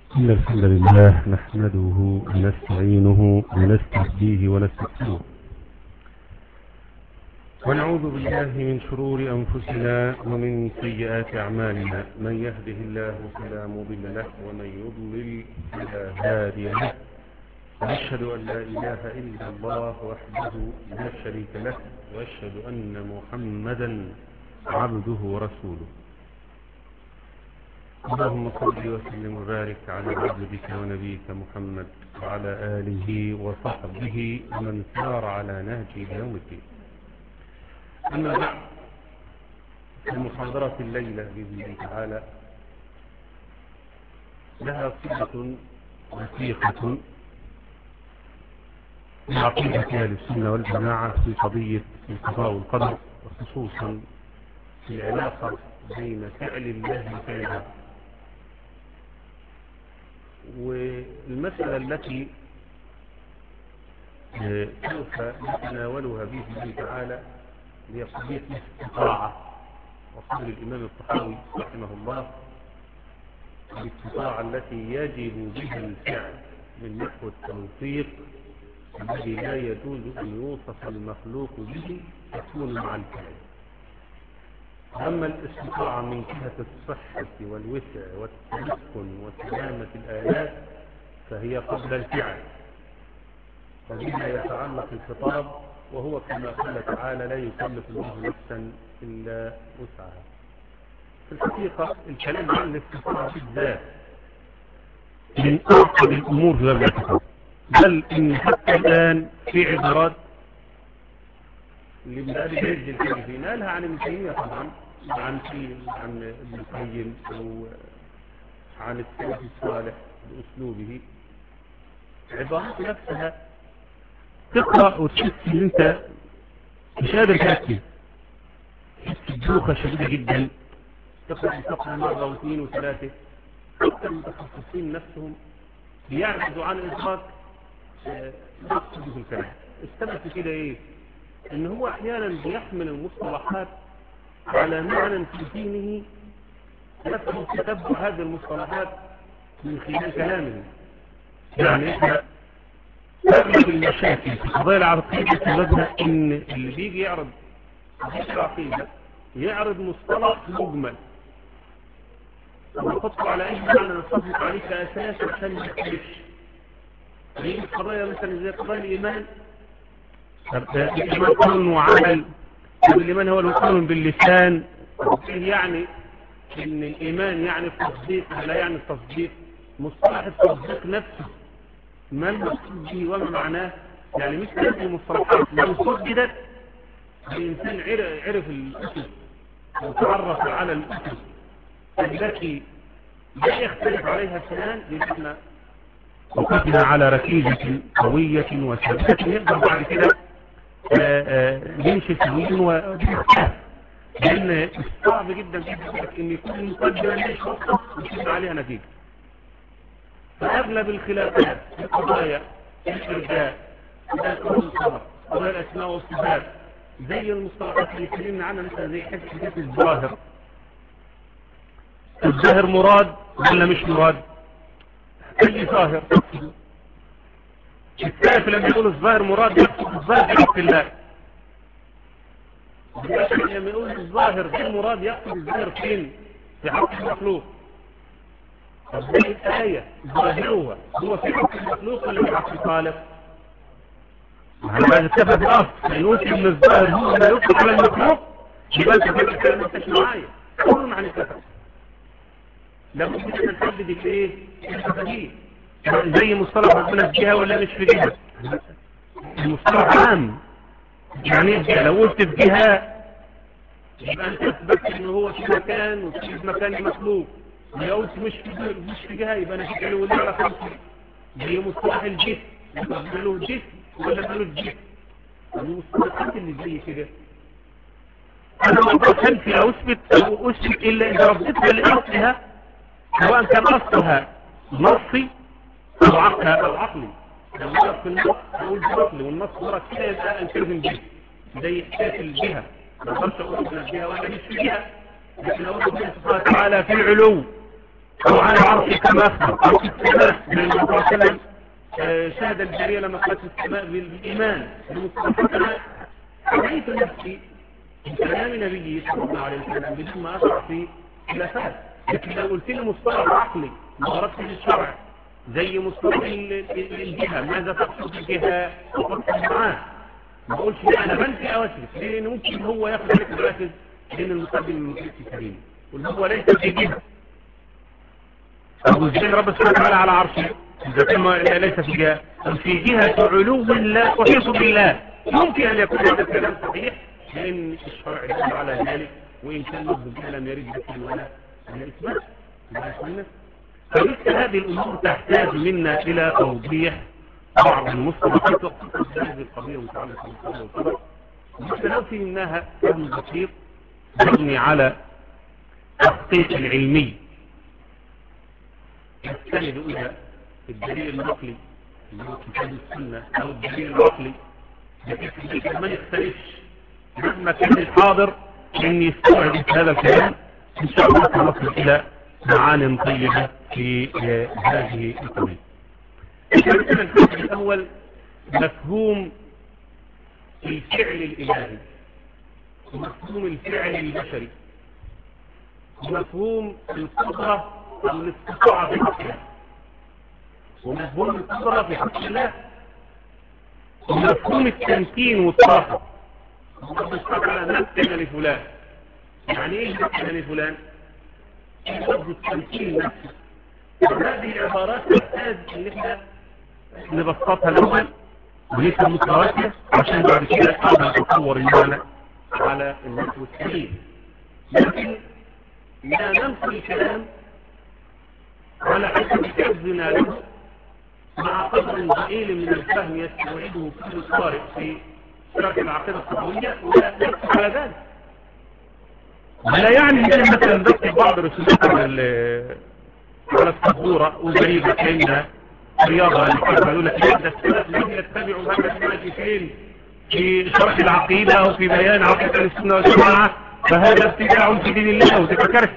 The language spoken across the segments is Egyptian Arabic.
إن الحمد لله نحمده ونستعينه ونستهديه ونستغفره ونعوذ بالله من شرور أنفسنا ومن سيئات أعمالنا من يهده الله فلا مضل له ومن يضلل فلا هادي له وأشهد أن لا إله إلا الله وحده لا شريك له وأشهد أن محمدا عبده ورسوله اللهم صل وسلم وبارك على عبدك ونبيك محمد وعلى آله وصحبه ومن سار على نهجه يوم الدين أما بعد المحاضرة الليلة بإذن الله تعالى لها صلة وثيقة بعقيدة أهل السنة والجماعة في قضية القضاء والقدر وخصوصا في العلاقة بين فعل الله وفعل والمسألة التي سوف نتناولها بإذن الله تعالى هي قضية الاستطاعة وقول الإمام الطحاوي رحمه الله الاستطاعة التي يجب بها الفعل من نحو التوفيق الذي لا يجوز أن يوصف المخلوق به تكون مع الفعل أما الاستطاعة من جهة الصحة والوسع والتمكن وسلامة الآلات فهي قبل الفعل وبها يتعلق الخطاب وهو كما قال تعالى لا يكلف الله نفسا إلا وسعها في الحقيقة الكلام عن الاستطاعة بالذات من أعقد الأمور في باب الاعتقاد بل إن حتى الآن في عبارات اللي من أبي عز الكلفي نالها عن ابن تيمية طبعا عن في عن ابن القيم أو عن السلف الصالح بأسلوبه عبارات نفسها تقرأ وتحس ان انت مش قادر تركز تحس بدوخة شديدة جدا تقرأ تقرأ مرة واثنين وثلاثة حتى المتخصصين نفسهم بيعجزوا عن إدراك مقصده في الكلام السبب في كده ايه ان هو احيانا بيحمل المصطلحات على معنى في دينه نفسه تتبع هذه المصطلحات من خلال كلامه يعني احنا اغلب المشاكل في قضايا العقيدة تبدأ ان اللي بيجي يعرض قضية العقيدة يعرض مصطلح مجمل ونحطه على اي معنى نتفق عليه كاساس عشان ما يختلفش هذه القضايا مثلا زي قضايا الايمان الإيمان قول وعمل الإيمان هو القول باللسان يعني إن الإيمان يعني التصديق ولا يعني التصديق مصطلح التصديق نفسه ما المقصود به وما معناه يعني مثل هذه المصطلحات لو صددت الإنسان عرف الأسس وتعرف على الأسس التي لا يختلف عليها اثنان لأن وقفنا على ركيزة قوية وثابتة يقدر بعد كده يمشي سويا وبيختلف لأن صعب جدا جدا إن يكون مقدمة ليش وقت ويكون عليها نتيجة فأغلب الخلافات في القضايا الإرجاء قضايا الأسماء والصفات زي المصطلحات اللي اتكلمنا عنها مثلا زي حته الظاهر الظاهر مراد ولا مش مراد أي ظاهر السلف لما يقول الظاهر مراد يقصد الظاهر في حق الله لما يقول الظاهر غير مراد يقصد الظاهر فين في حق المخلوق طب دي الآية ظاهرها هو في حق المخلوق ولا في حق الخالق هذا اتفق الأصل إن قلت إن الظاهر هو ما يطلق على المخلوق يبقى أنت في الكلام انتش معايا كل عن اتفق لما كنا نحدد الايه التفاصيل زي مصطلح ربنا في جهه ولا مش في جهه المصطلح عام يعني لو قلت في جهه يبقى انت اثبتت ان هو في مكان وفي مكان مخلوق لو قلت مش في مش في جهه يبقى انا في علو ولا على زي مصطلح الجسم له الجسم ولا له الجسم المصطلحات اللي زي كده انا ما اقدرش او اثبت او اثبت الا اذا ردتها لاصلها سواء كان اصلها نصي او عقلي او عقلي لو مرض في النص اقول بعقلي والنص مرض كده يبقى انكره الجهه زي حكايه الجهه ما اقدرش اقول من الجهه وانا مش في جهه لكن اقول ربنا سبحانه وتعالى في العلو أو على عرش كما أخبر أو في السماء من الله صلى الله عليه وسلم آه، شهد الجارية لما قالت السماء بالإيمان بمصطلحاتنا رأيت نفسي من كلام نبيه صلى الله عليه وسلم بدون ما أشعر في خلافات لكن لو قلت لي مصطلح عقلي ما غرقت الشرع زي مصطلح الجهة ماذا تقصد الجهة وتقصد معاه ما اقولش لا انا بنفي اواسف لان ممكن هو ياخد عليك الواسف لان المقدم المكلف الكريم واللي هو ليس في جهة أبو ازاي رب سبحانه وتعالى على عرشه إذا كان ليس في جهة في جهة علو الله وحيط بالله ممكن أن يكون هذا الكلام صحيح لأن الشرع يدل على ذلك وإن كان لفظ الجهة لم يرد ذلك ولا الإثبات فمثل هذه الأمور تحتاج منا إلى توضيح بعض المصطلحات وخصوصا هذه القضية متعلقة بالصلاة والصبر والتلافي منها فهم بسيط يبني على التحقيق العلمي يستند إلى الدليل النقلي اللي هو كتاب السنة أو الدليل العقلي بحيث ما يختلفش مهما كان الحاضر أن يستوعب هذا الكلام إن شاء الله سنصل إلى معان طيبة في هذه القضية الحديث الأول مفهوم الفعل الإلهي ومفهوم الفعل البشري ومفهوم القدرة أو الاستطاعة في حق الله ومفهوم القدرة في حق الله ومفهوم التمكين والطاقة الله سبحانه نمكن لفلان يعني ايه نمكن لفلان؟ لفظ التمكين نفسه وهذه العبارات تحتاج ان احنا نبسطها الاول ونفهم مستوياتها عشان بعد كده نقدر نتصور المعنى على النحو السليم لكن لا ننقل الكلام على حسب حفظنا له مع قدر ضئيل من الفهم يستوعبه كل قارئ في شرح العقيدة الصحوية ولا نقص على ذلك ولا يعني ان مثلا نذكر بعض الرسومات على على السبورة وغريبة كأنها رياضة يقول لك هذا السلف لم يتبعوا هذا المنهج فين في شرح العقيدة أو في بيان عقيدة السنة والجماعة فهذا ابتداع في دين الله وتفكرت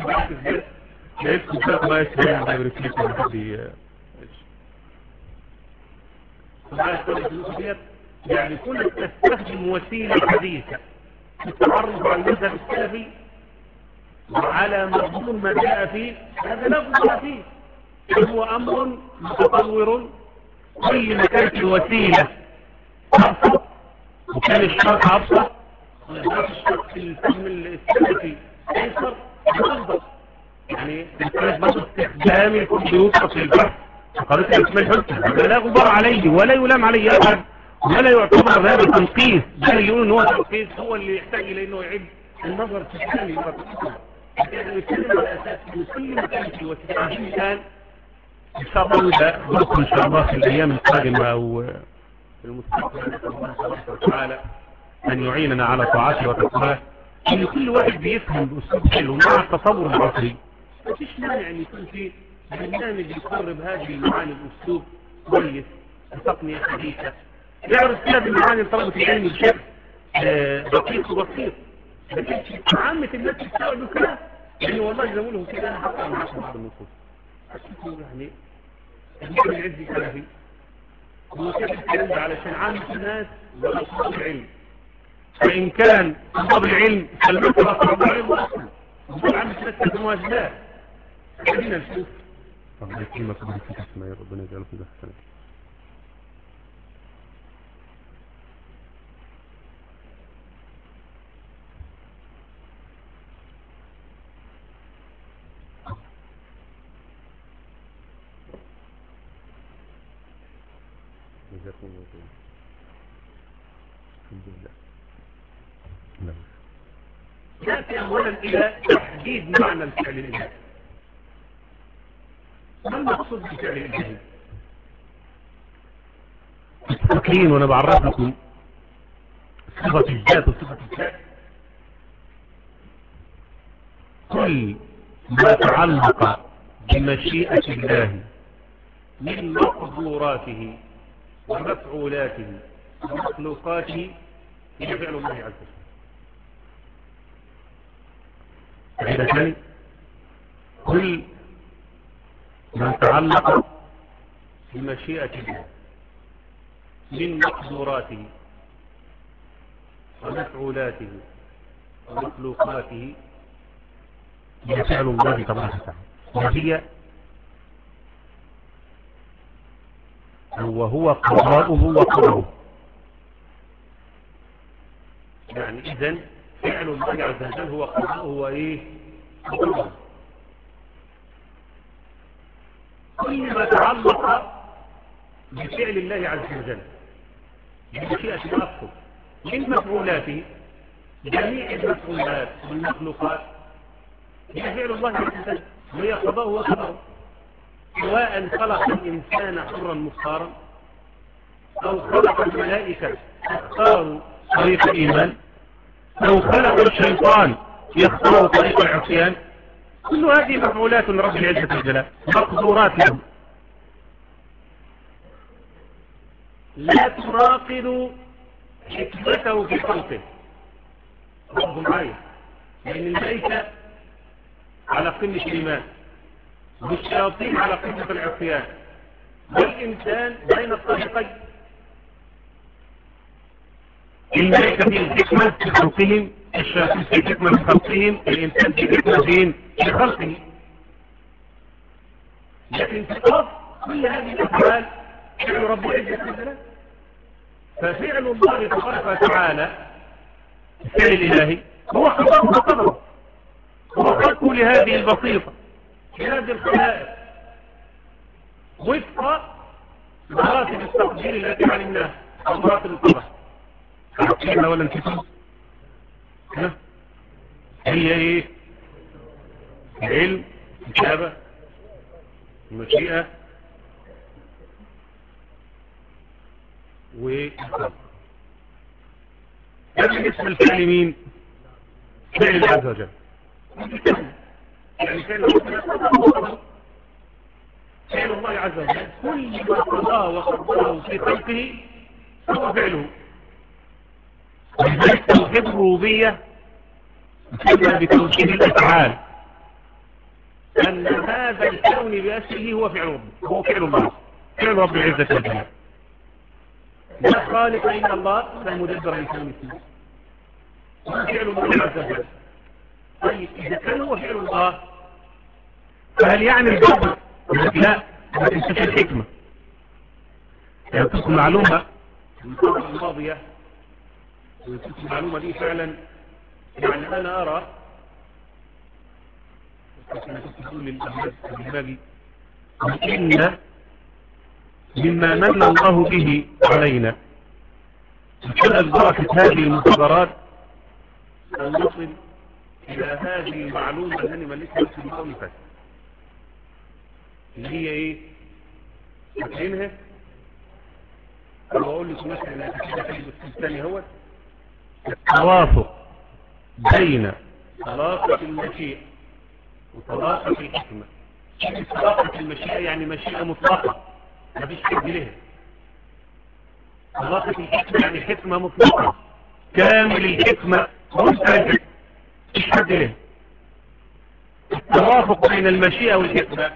ما يسمى يعني كل تستخدم وسيلة حديثة التعرف على المذهب السلفي وعلى مضمون ما جاء فيه هذا لا بد فيه هو أمر متطور كل ما كانت الوسيلة أبسط وكان الشرط أبسط الشرط في الفهم السلفي أيسر أفضل يعني كانت برضه استخدام الكمبيوتر في البحث قالت الاسماء الحسنى لا غبار عليه ولا يلام عليه أحد ولا يعتبر هذا تنقيس بل يقول ان هو تنقيس هو اللي يحتاج الى انه يعد النظر في الثاني نتكلم على اساس ان كل مكان في وسيله الان ان شاء الله وده بكم ان شاء الله في الايام القادمه او في المستقبل نسال الله سبحانه وتعالى ان يعيننا على طاعته وتقواه ان كل واحد بيفهم باسلوب حلو مع التصور العصري مفيش مانع ان يكون في برنامج يقرب هذه المعاني باسلوب كويس بتقنيه حديثه يعرف فيها بالمعاني طلبة العلم بشكل دقيق وبسيط لكن عامة الناس تستوعب الكلام يعني والله زي ما بقولهم كده انا حقا معاكم بعض النصوص حسيتوا يعني الدين العز السلفي هو كده الكلام ده علشان عامة الناس ولا طلاب العلم فإن كان طلاب العلم سلمت طلاب العلم أصلا وطول عامة الناس تسموها ازاي خلينا نشوف الله يكرمك ويبارك فيك اسماعيل ربنا يجعلك في حسنات جزاكم الله خير الحمد لله نعم نأتي أولا إلى تحديد معنى الفعل الإلهي ما المقصود بالفعل الإلهي فاكرين وأنا بعرف لكم صفة الذات وصفة الفعل كل ما تعلق بمشيئة الله من مقدوراته ومفعولاته ومخلوقاته هي فعل الله عز وجل ثاني كل من تعلق بمشيئة الله من مقدوراته ومفعولاته ومخلوقاته هي فعل الله تبارك وتعالى وهي وهو قضاؤه وقضاؤه يعني اذا فعل الله عز وجل هو قضاؤه وايه قضاؤه كل ما تعلق بفعل الله عز وجل بمشيئة الأفضل من مفعولاته جميع المفعولات والمخلوقات هي فعل الله عز وجل وهي قضاءه وقضاؤه سواء خلق الإنسان حرا مختارا أو خلق الملائكة اختاروا طريق الإيمان أو خلق الشيطان يختار طريق العصيان كل هذه مفعولات رب العزة والجلال مقدورات له لا تناقض حكمته في خلقه رب معايا لأن الملائكة على قمة الإيمان والشياطين على قمة العصيان والإنسان بين الطريقين الملائكة في الحكمة في خلقهم الشياطين في حكمة في خلقهم الإنسان في حكمة في خلقه لكن في الأرض كل هذه الأفعال فعل رب العزة والجلال ففعل الله تبارك وتعالى الفعل الإلهي هو خلقه وقدره هو خلقه لهذه البسيطة لهذه الخلائق وفق مراتب التقدير التي علمناها أو مراتب القدر عقيدة ولا انتفاع هي ايه العلم الكتابة المشيئة والخلق هذا اسم الفعل مين فعل الله عز وجل يعني فعل فعل الله عز وجل كل ما قضاه وقدره في خلقه هو فعله ولذلك توحيد الربوبية يسمى بتوحيد الأفعال أن هذا الكون بأسره هو فعل رب هو فعل الله فعل رب العزة والجلال لا خالق إلا الله لا مدبر لكون اسمه فعل الله عز وجل طيب إذا كان هو فعل الله فهل يعني الجبر لا ما تنساش الحكمة يعني تكون معلومة المرة الماضية المعلومة دي فعلا يعني أنا أرى إن مما من الله به علينا بسبب بركة هذه المخبرات أن نصل إلى هذه المعلومة التي ملكها في المقام فاتح اللي هي إيه؟ فاكرينها؟ أنا بقول لكم مثلا أنا كده في الثاني هو التوافق بين طلاقة المشيئة وطلاقة الحكمة طلاقة المشيئة يعني مشيئة مطلقة ما فيش حد لها طلاقة الحكمة يعني حكمة مطلقة كامل الحكمة منتج مفيش حد لها التوافق بين المشيئة والحكمة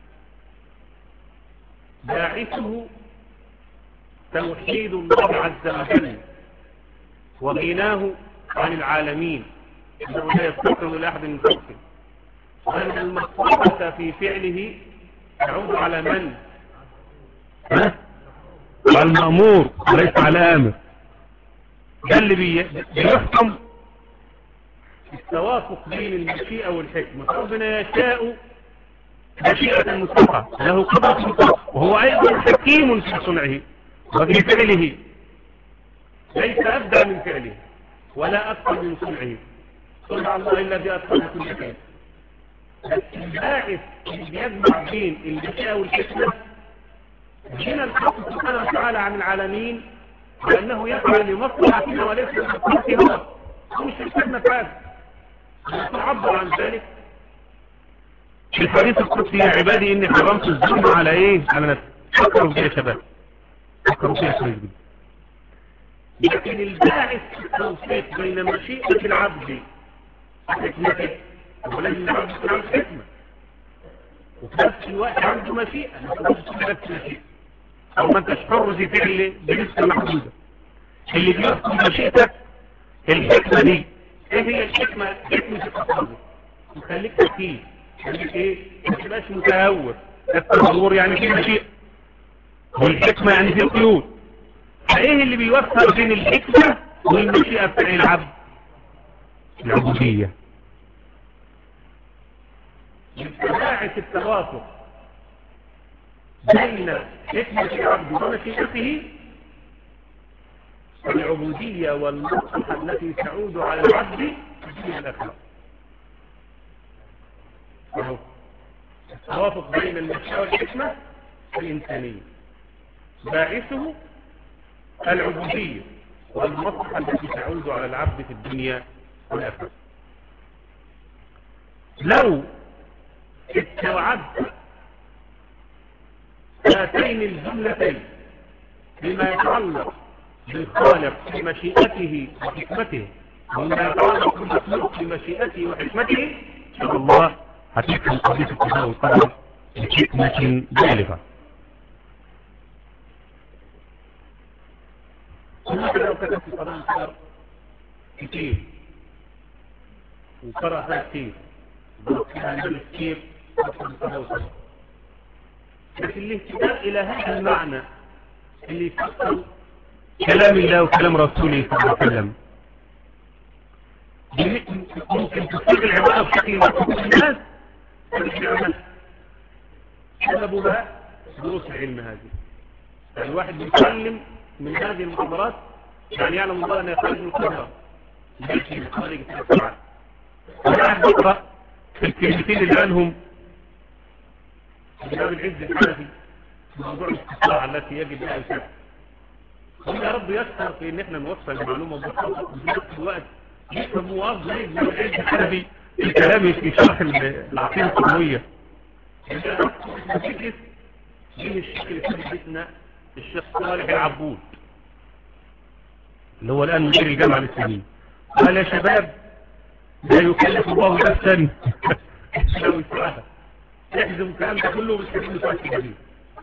باعثه توحيد الله عز وجل وغناه عن العالمين انه لا يفتقر لاحد من خلقه وان المصلحه في فعله تعود على من ها على المامور وليس على امر ده اللي بيحكم التوافق بين المشيئه والحكمه ربنا يشاء مشيئه مستقره له قدره مستقره وهو ايضا حكيم في صنعه وفي فعله ليس أبدع من فعله ولا أكثر من صنعه صنع الله الذي أتقن كل شيء الباعث اللي يجمع بين المشاء والحكمة هنا الحق سبحانه وتعالى عن العالمين لأنه يفعل لمصلحتنا وليس لمصلحته هو هو مش الحكمة فاز تعبر عن ذلك في الحديث القدسي يا عبادي إني حرمت الظلم على إيه على نفسي فكروا فيها يا شباب فكروا فيها كويس جدا لكن الباعث التوفيق بين مشيئة العبد وحكمته ولكن العبد يكون عنده حكمة وفي نفس الوقت عنده مشيئة نفس مشيئة أو ما انتش حر في فعل بنسبة محدودة اللي بيحكم مشيئتك الحكمة دي ايه هي الحكمة حكمة التصرف تخليك تكيف تخليك ايه ما تبقاش متهور التصور يعني في مشيئة والحكمة يعني في قيود فايه اللي بيوفر بين الحكمة والمشيئة بتاع العبد العبودية بتباعة التوافق بين حكمة العبد ومشيئته العبودية والمصلحة التي تعود على العبد في الأخلاق التوافق بين المشيئة والحكمة الإنسانية باعثه العبودية والمصلحة التي تعود على العبد في الدنيا والآخرة لو استوعبت هاتين الجملتين بما يتعلق بالخالق في مشيئته وحكمته وما يتعلق بالمخلوق في مشيئته وحكمته ان شاء الله هتفهم قضيه القضاء والقدر بحكمه بالغه كلنا لو كتبت قضاء القدر كتير وقرأ كتير كان كتير لكن الاهتداء الى هذا المعنى اللي يفصل كلام الله وكلام رسوله صلى الله عليه وسلم ممكن تصير العبارة بشكل مفهوم الناس سببه بقى دروس العلم هذه يعني الواحد بيتعلم من هذه المحاضرات يعني يعلم الله أن يخرج من القدرة يجي من خارج التفاعل وقاعد بقرأ في الكلمتين اللي عنهم كتاب العز الحنفي موضوع الاستطلاع التي يجب أن يسافر هم يا رب يسهر في ان احنا نوصل المعلومة ببساطة وفي نفس الوقت يفهموا افضل من العلم الحنفي الكلام في شرح العقيدة القوية دين الشيخ اللي كان بيتنا الشيخ صالح العبود اللي هو الآن مدير الجامعة الإسلامية قال يا شباب لا يكلف الله نفسا لو يسرعها يحزم الكلام ده كله بالسبيل فاش جديد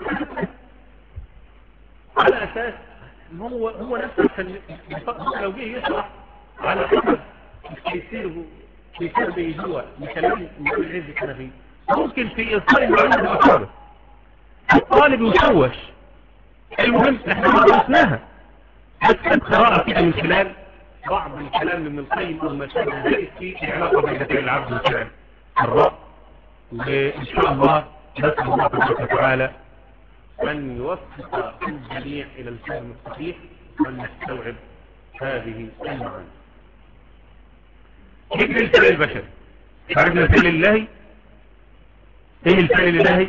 على أساس هو هو نفسه عشان لو جه يشرح على حسب تيسيره تيسير بيجوع لكلام النبي العز الحنفي ممكن في إيصال المعلومة بالأفكار الطالب يشوش المهم احنا ما درسناها بس قراءة كده من خلال بعض الكلام من القيم او ما شابه ذلك في علاقة بين العبد والكلام الرب وإن شاء الله نسأل الله تبارك وتعالى أن يوفق الجميع إلى الفهم الصحيح وأن نستوعب هذه المعاني كيف الفعل البشر عرفنا الفعل الله ايه الفعل الالهي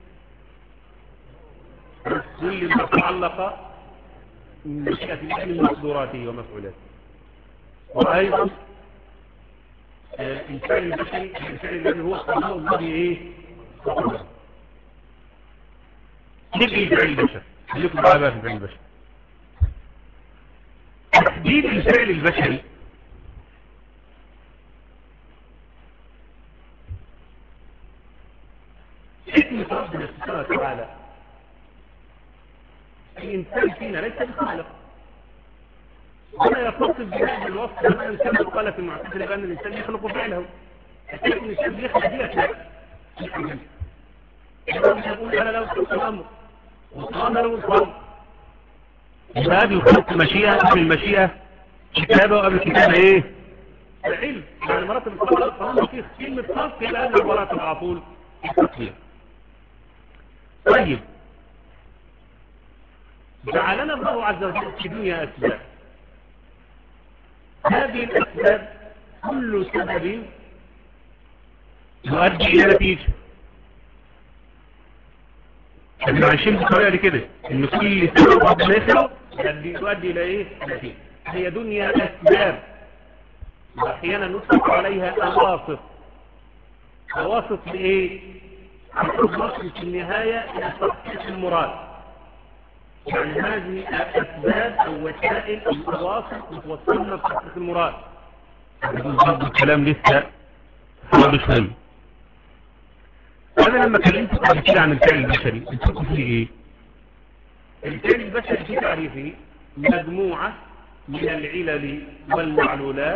كل ما تعلق من مشيئة الله من مقدوراته ومفعولاته وأيضا الفعل البشري الفعل الذي هو قضاء الله ايه نجي الفعل البشري خليكم بقى بقى في الفعل البشري تحديد الفعل البشري حكمة ربنا سبحانه وتعالى الإنسان فينا ليس بخالق ولا يتصف بهذا الوصف لما الإنسان قال في المعتزلة بأن الإنسان يخلق فعله لكن الإنسان بيخلق دي أشياء يقول أنا لو كنت الأمر وقام له الخلق باب الخلق مشيئة قبل المشيئة كتابة وقبل الكتابة إيه؟ العلم يعني مراتب الخلق فهم في كلمة خلق إلى أن المراتب على طول التطبيق طيب جعلنا الله عز وجل في دنيا أسباب هذه الأسباب كل سبب يؤدي إلى نتيجة احنا عايشين بالطريقة دي كده ان كل سبب ربنا يخلق يؤدي إلى إيه؟ نتيجة هي دنيا أسباب وأحيانا نطلق عليها أواسط أواسط لإيه؟ عشان في النهاية إلى تحقيق المراد يعني هذه أسباب أو وسائل أو أواصل توصلنا لتحقيق المراد الكلام لسه صعب شوي انا لما كلمت قبل كده عن الفعل البشري قلت لكم فيه ايه الفعل البشري في تعريفه مجموعة من العلل والمعلولات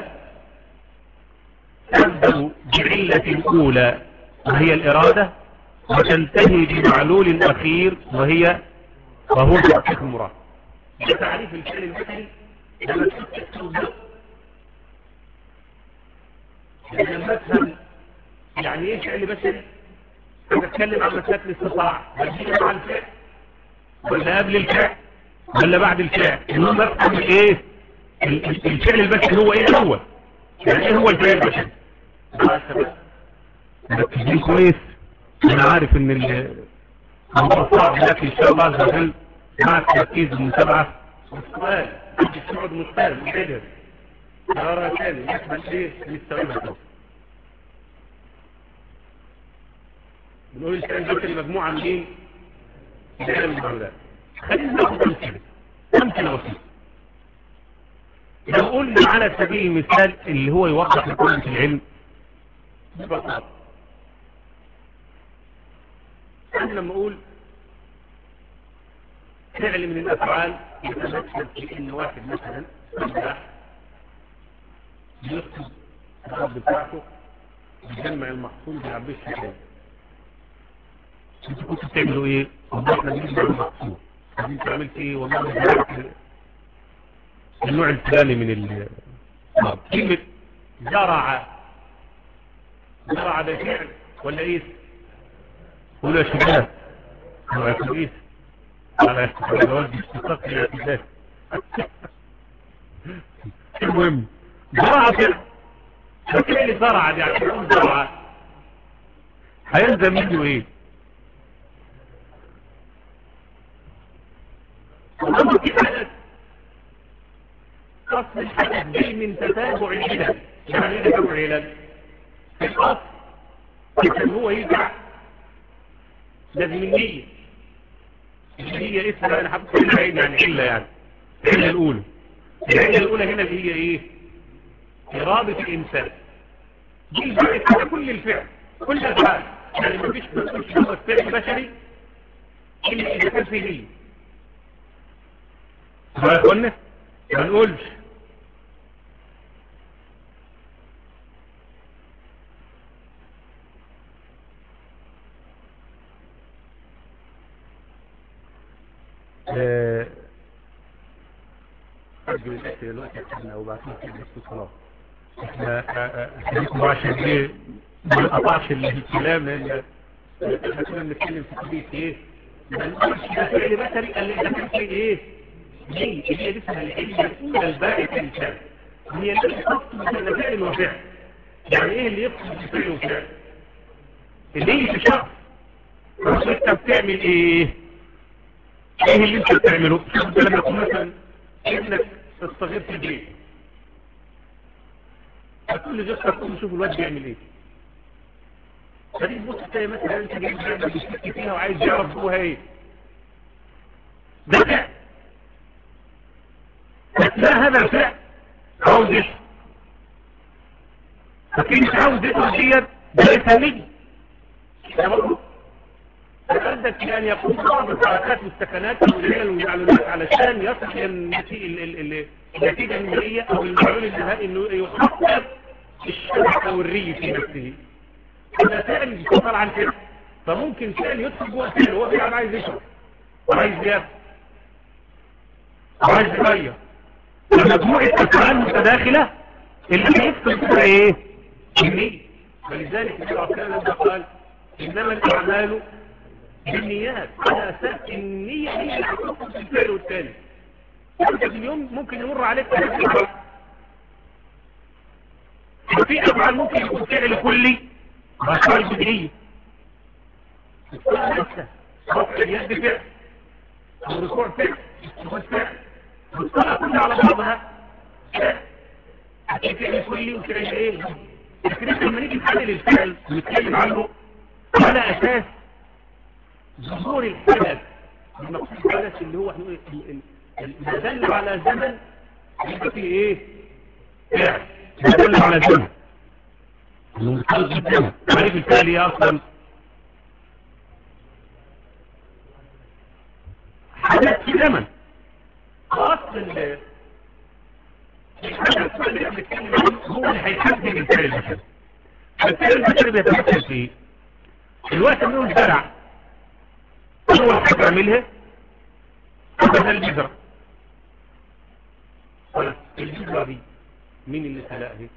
تبدأ بعلة أولى وهي الإرادة وتنتهي بمعلول أخير وهي وهو تحقيق المراد ده تعريف الفعل البشري لما تكتب لما تفهم يعني ايه فعل بشري بتكلم عن مسألة الاستطاع هل مع الفعل ولا قبل الفعل ولا بعد الفعل انه مفهوم ايه الفعل البشري هو ايه الاول يعني ايه هو الفعل البشري مركزين كويس انا عارف ان الموضوع صعب لكن ان شاء الله عز وجل مع التركيز والمتابعه والسؤال تقعد مستقبل مجهز قرار ثاني يحمل ايه يستوعبها بنقول الفعل البشري مجموعه من ايه؟ من المعلومات خلينا ناخد امثله امثله بسيطه لو قلنا على سبيل المثال اللي هو يوضح لكل العلم ببساطه انا لما اقول فعل من الافعال يتمثل في ان واحد مثلا سباح يكتب الارض بتاعته يجمع المحصول بيعبيه الشكاية انتوا كنتوا بتعملوا ايه؟ والله احنا بنجمع المحصول انت عملت ايه؟ والله زرعت النوع الفلاني من ال كلمة زرع زرع ده فعل ولا ايه؟ قولوا يا شباب نوع كويس على استفاد والدي اشتقاق الاعتداد المهم زرع فعل ففعل زرع دي عشان يقول زرع هيلزم منه ايه؟ وأما في حدث أصل الحدث جاي من تتابع العلل يعني ايه تتابع العلل؟ في الأصل كان هو يرجع لازم النية النية اسم انا حبيت العين يعني علة يعني العلة الأولى العلة الأولى هنا اللي هي ايه؟ إرادة الإنسان دي البعث على كل الفعل كل الفعل يعني مفيش مفيش هو الفعل بشري إلا إذا كان فيه نية ما يا اخوانا ما نقولش أرجو الأسئلة دلوقتي احنا وبعثنا في الاستطلاع احنا خليكم عشان ايه ما نقطعش الكلام لان احنا كنا بنتكلم في قضية ايه ما نقولش ده فعل بشري قال لي ده كان فيه ايه دي اللي هي اسمها العلة الأولى الباقي في الإنسان هي التي تقصد بين فعل وفعل يعني ايه اللي يقصد بفعل وفعل اللي هي في شخص بس انت بتعمل ايه ايه اللي انت بتعمله انت لما يكون مثلا ابنك الصغير في البيت هتقول لي جسر تقوم شوف الواد بيعمل ايه فريد بص تلاقي مثلا انت جايب لعبه بيشتكي فيها وعايز يعرف جواها ايه ده فعل لا هذا الفعل عاوز يشرب لكن مش عاوز يشرب ديت ده لسانية يا برضه عندك أن يقوم بعض الحركات والسكنات والعلل والمعلومات علشان يصل النتيجة النهائية أو المعلول النهائي إنه يحقق الشرع أو الري في نفسه هذا فعل بيتصل عن فعل فممكن فعل يدخل جوه فعل هو فعل عايز يشرب وعايز ياكل وعايز يغير مجموعة أفعال متداخلة اللي يدخل فيها إيه؟ النية فلذلك الشرع لما قال إنما الأعمال بالنيات على أساس النية هي اللي هتحكم في الفعل والتالي انت في اليوم ممكن يمر عليك في أفعال ممكن يكون فعل كلي وأفعال بدنية اليد فعل الركوع فعل السجود فعل والصلاة كلها على بعضها فعل كلي وفعل ايه لكن احنا لما نيجي نحلل الفعل ونتكلم عنه على أساس ظهور الحدث المقصود الحدث اللي هو ما دل على زمن يبقى فيه ايه فعل ما دل على زمن المنقلب الزمن تعريف الفعل ايه اصلا حدث في زمن اصل ال- الحدث اللي بنتكلم عنه هو اللي هيحدد الفعل البشري الفعل البشري بيتمثل في ايه؟ الوقت منه الزرع اول حاجه اعملها بدل البذره طيب البذره دي مين اللي خلقها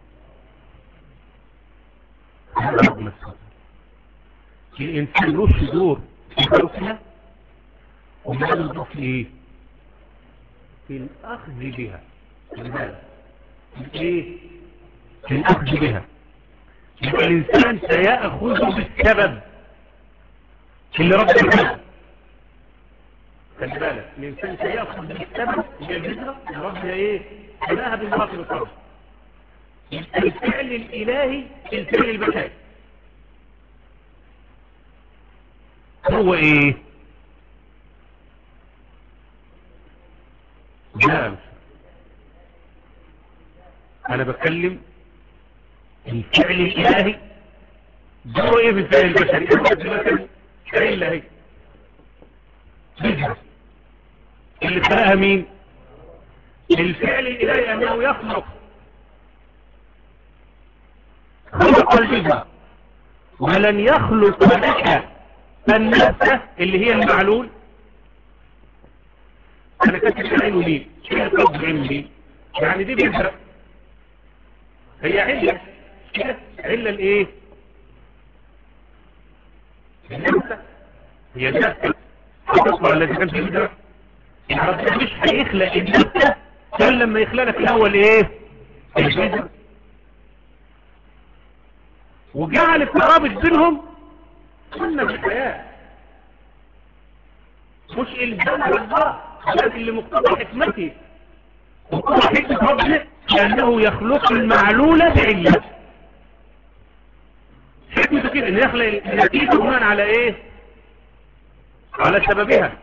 ربنا سبحانه الانسان له دور في خلقها وما له دور في ايه في الاخذ بها خلي بالك. في ايه في الاخذ بها يبقى الانسان سيأخذ بالسبب اللي ربنا خلقه خلي بالك الانسان سيأخذ بالسبب اللي الهجرة اللي ربنا ايه خلقها بالباطل والصبر الفعل الالهي الفعل البشري هو ايه لا مش انا بتكلم الفعل الالهي دوره ايه في الفعل البشري مثلا عله هي بذرة. اللي خلقها مين الفعل الالهي انه يخلق خلق البذرة ولن يخلق لك النفس اللي هي المعلول انا كاتب عينه مين ايه القصد عينه مين يعني دي بذرة هي علة كده علة الايه النفس هي النفس هتصبح الذي كان في بذرة يعني ربنا مش هيخلق النفس كان لما يخلق لك الاول ايه البذرة وجعل الترابط بينهم سنة في الحياة مش إلزام الله لكن لمقتضى حكمته مقتضى حكمة ربنا لأنه يخلق المعلولة بعلة حكمته كده إن يخلق النتيجة بناء على إيه؟ على سببها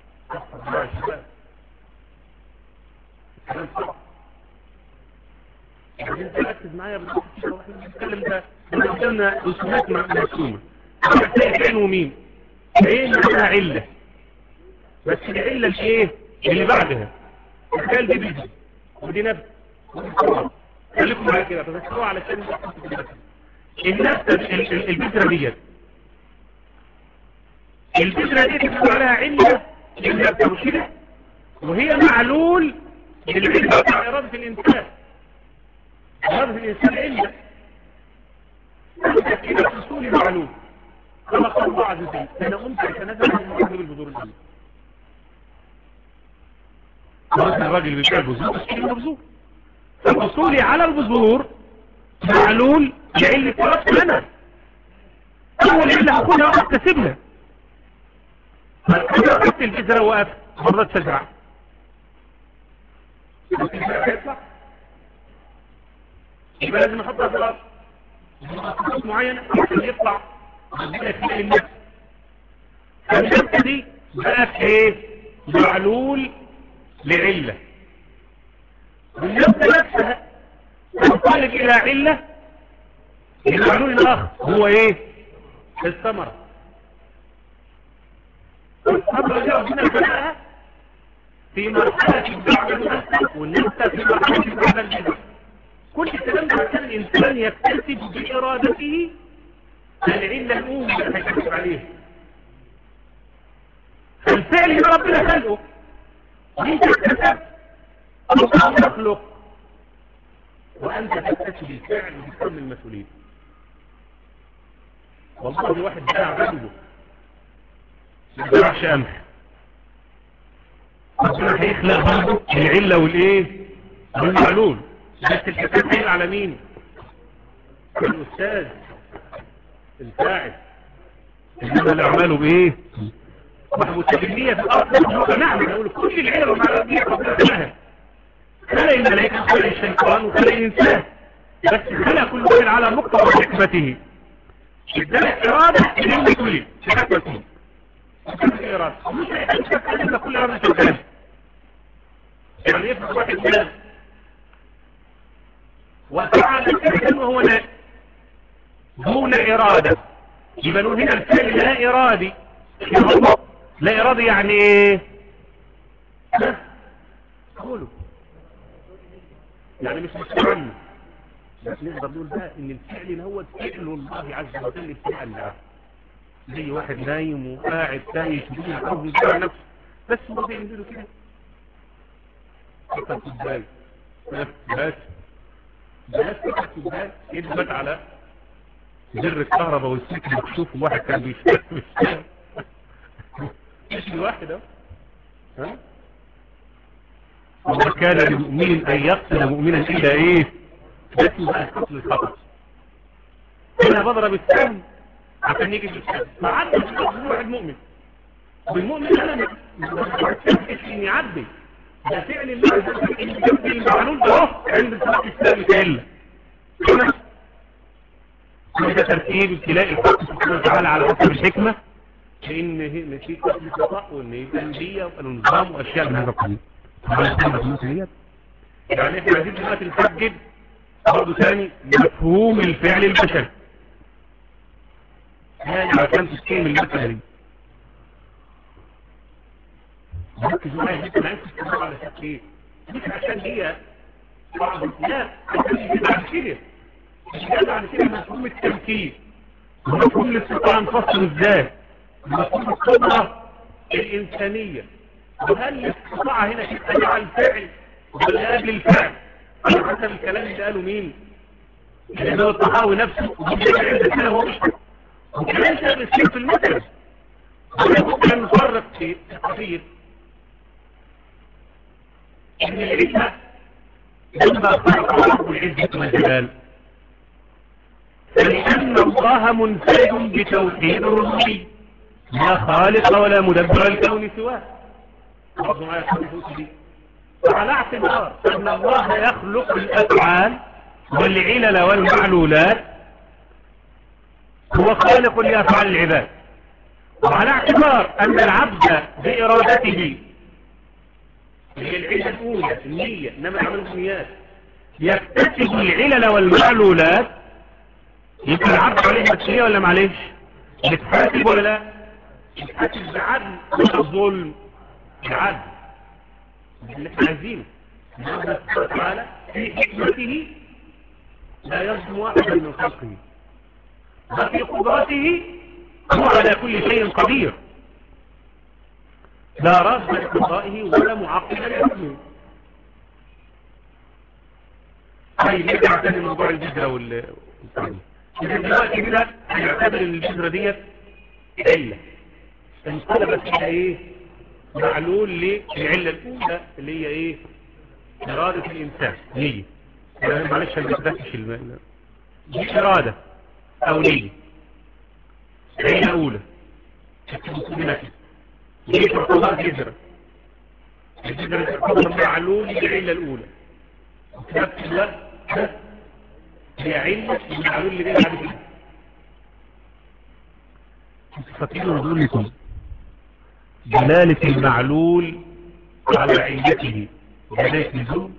انت ركز معايا بالظبط كده واحنا بنتكلم ده احنا قدامنا رسومات مرسومه هتلاقي عين ومين عين لها عله بس العله الايه اللي بعدها الكال دي بيجي ودي نفس ودي صور. خليكم معايا كده تذكروا علشان النفس ال- ال- البذره ديت البذره دي بيكون عليها عله للنفس مش كده وهي معلول للعله بتاع اراده الانسان اراده الانسان عله عندك كده حصول معلوم خلق الله عز وجل انا قمت اتنازل عن المحجب البذور الجديد خلاص الراجل اللي بيبيع البذور بس كله بذور فحصولي على البذور معلول لعلة ورث انا اول علة هاخدها واكتسبها فانا اخدت البذرة وقفت مرات تزرع يبقى لازم احطها في الارض خطوط معينة عشان يطلع ربنا يخلق النفس فالنفس دي بقت ايه معلول لعلة والنفس نفسها تنطلق الى علة المعلول الاخر هو ايه الثمرة الثمرة دي ربنا خلقها في مرحلة بعد النفس والنفس في مرحلة بعد الجزء كل الكلام ده عشان الإنسان يكتسب بإرادته العلة الأولى اللي هيكتسب عليها فالفعل اللي ربنا خلقه انت تكتسب الله يخلق وأنت تكتسب الفعل وتكون المسؤولية والله واحد زرع بلده ما زرعش قمح ربنا هيخلق برضه العلة والإيه والمعلول بس الحكام هيل على مين الأستاذ الفاعل إنما الأعمال بإيه محبوس بالنية في الأرض نعم نقول كل العلم والمعلومات دي ربنا خلقها خلق الملائكة خلق الشيطان وخلق الإنسان بس خلق كل واحد على مقتضى حكمته ادانا إرادة لهم كل في حكمته إرادة مش هيحكم كل إرادة شغال يعني يفرق واحد ناس وفعل الفعل وهو لا دون إرادة يبقى نقول هنا الفعل لا إرادي لا إرادي يعني إيه قولوا يعني مش مستمع بس نقدر نقول بقى ان الفعل اللي هو فعل الله عز وجل ابتلاء الله زي واحد نايم وقاعد تاني يشبه يعرف يدعي نفسه بس هو بيعملوا كده فقط ازاي بس بس بس فقط ازاي يثبت على زر الكهرباء والسلك مكشوف وواحد كان بيشتغل بيشتغل مش الواحد اهو ها وما كان لمؤمن ان يقتل مؤمنا الا ايه بس بقى القتل الخطأ انا بضرب السم عشان يجي بالسم ما عدى واحد مؤمن والمؤمن انا ما بحسبش ان يعدي ده فعل الله ان يبدي المعلول ده اهو عند الصلاه الاسلامي كله ده ترتيب ابتلاء الحق سبحانه وتعالى على حسب الحكمه لان هي في قتل خطا وان يبقى انديه ويبقى نظام واشياء من هذا القبيل يعني احنا عايزين دلوقتي نحدد برضه ثاني مفهوم الفعل البشري يعني عشان تسكين المسألة دي ركز معايا جدا انا عايز تتكلم على شكل ايه مش عشان هي بعض لا عشان بعد كده مش بعد كده مفهوم التمكين مفهوم الاستطاعة انفصل ازاي مفهوم القدرة الإنسانية وهل الاستطاعة هنا تبقى على الفعل ولا قبل الفعل على حسب الكلام اللي قاله مين اللي هو الطحاوي نفسه وكمان شاب السير في المثل ممكن نفرق في قضية ان العزة لما خلق رب العزة والجلال فلأن الله منفرد بتوحيد الرسول لا خالق ولا مدبر الكون سواه برضو معايا الحديث دي على اعتبار ان الله يخلق الافعال والعلل والمعلولات هو خالق لافعال العباد وعلى اعتبار ان العبد بارادته هي العلة الاولى النية انما عمل النيات يكتسب العلل والمعلولات يبقى العبد عليه مسؤولية ولا معلش يتحاسب ولا لا يتحاسب بعدل ولا ظلم بعدل اللي احنا عايزينه الله سبحانه وتعالى في حكمته لا يظلم واحدا من خلقه وفي قدرته هو على كل شيء قدير لا راد لقضائه ولا معقب لحكمه طيب نرجع تاني لموضوع الجزرة وال إذا دلوقتي كده هنعتبر ان الجزرة ديت علة انقلبت الى ايه معلول للعلة الأولى اللي هي إيه إرادة الإنسان نية يعني معلش أنا بتدكش الماء دي إرادة أو نية علة أولى دي تعتبر جذرة الجذرة تعتبر معلول للعلة الأولى وفي نفس الوقت هي علة المعلول اللي بيها بعد كده تستطيعوا نقول لكم دلالة المعلول على علته دلالة اللزوم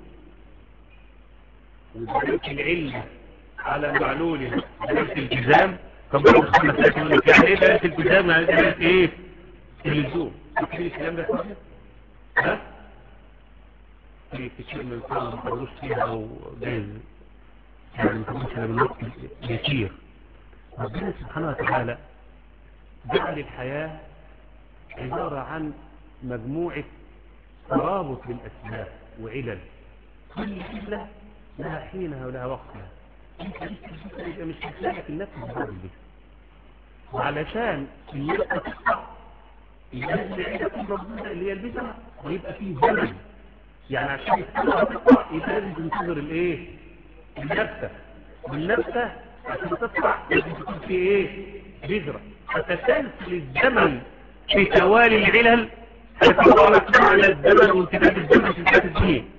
ودلالة العلة على معلوله دلالة الالتزام طب بعد خمس سنين يقول لك يعني ايه دلالة الالتزام يعني دلالة ايه اللزوم فاكرين الكلام ده كله ها في كتير من الكلام ما قالوش فيها او جايز يعني ما قالوش الا بالوقت يسير ربنا سبحانه وتعالى جعل الحياة عبارة عن مجموعة ترابط بالأسباب وعلل كل علة لها حينها ولها وقتها انت لسه يبقى مش هتلاقي في النفس الضرب دي وعلشان النفس تقطع لازم العلة تكون موجودة اللي هي البدع ويبقى فيه زمن يعني عشان تقطع يبقى لازم تنتظر الايه النفسة والنفسة عشان تطلع لازم تكون في ايه بذرة فتسلسل الزمن في توالي العلل فتطالت معنى الزمن وامتداد الزمن في ذات الدين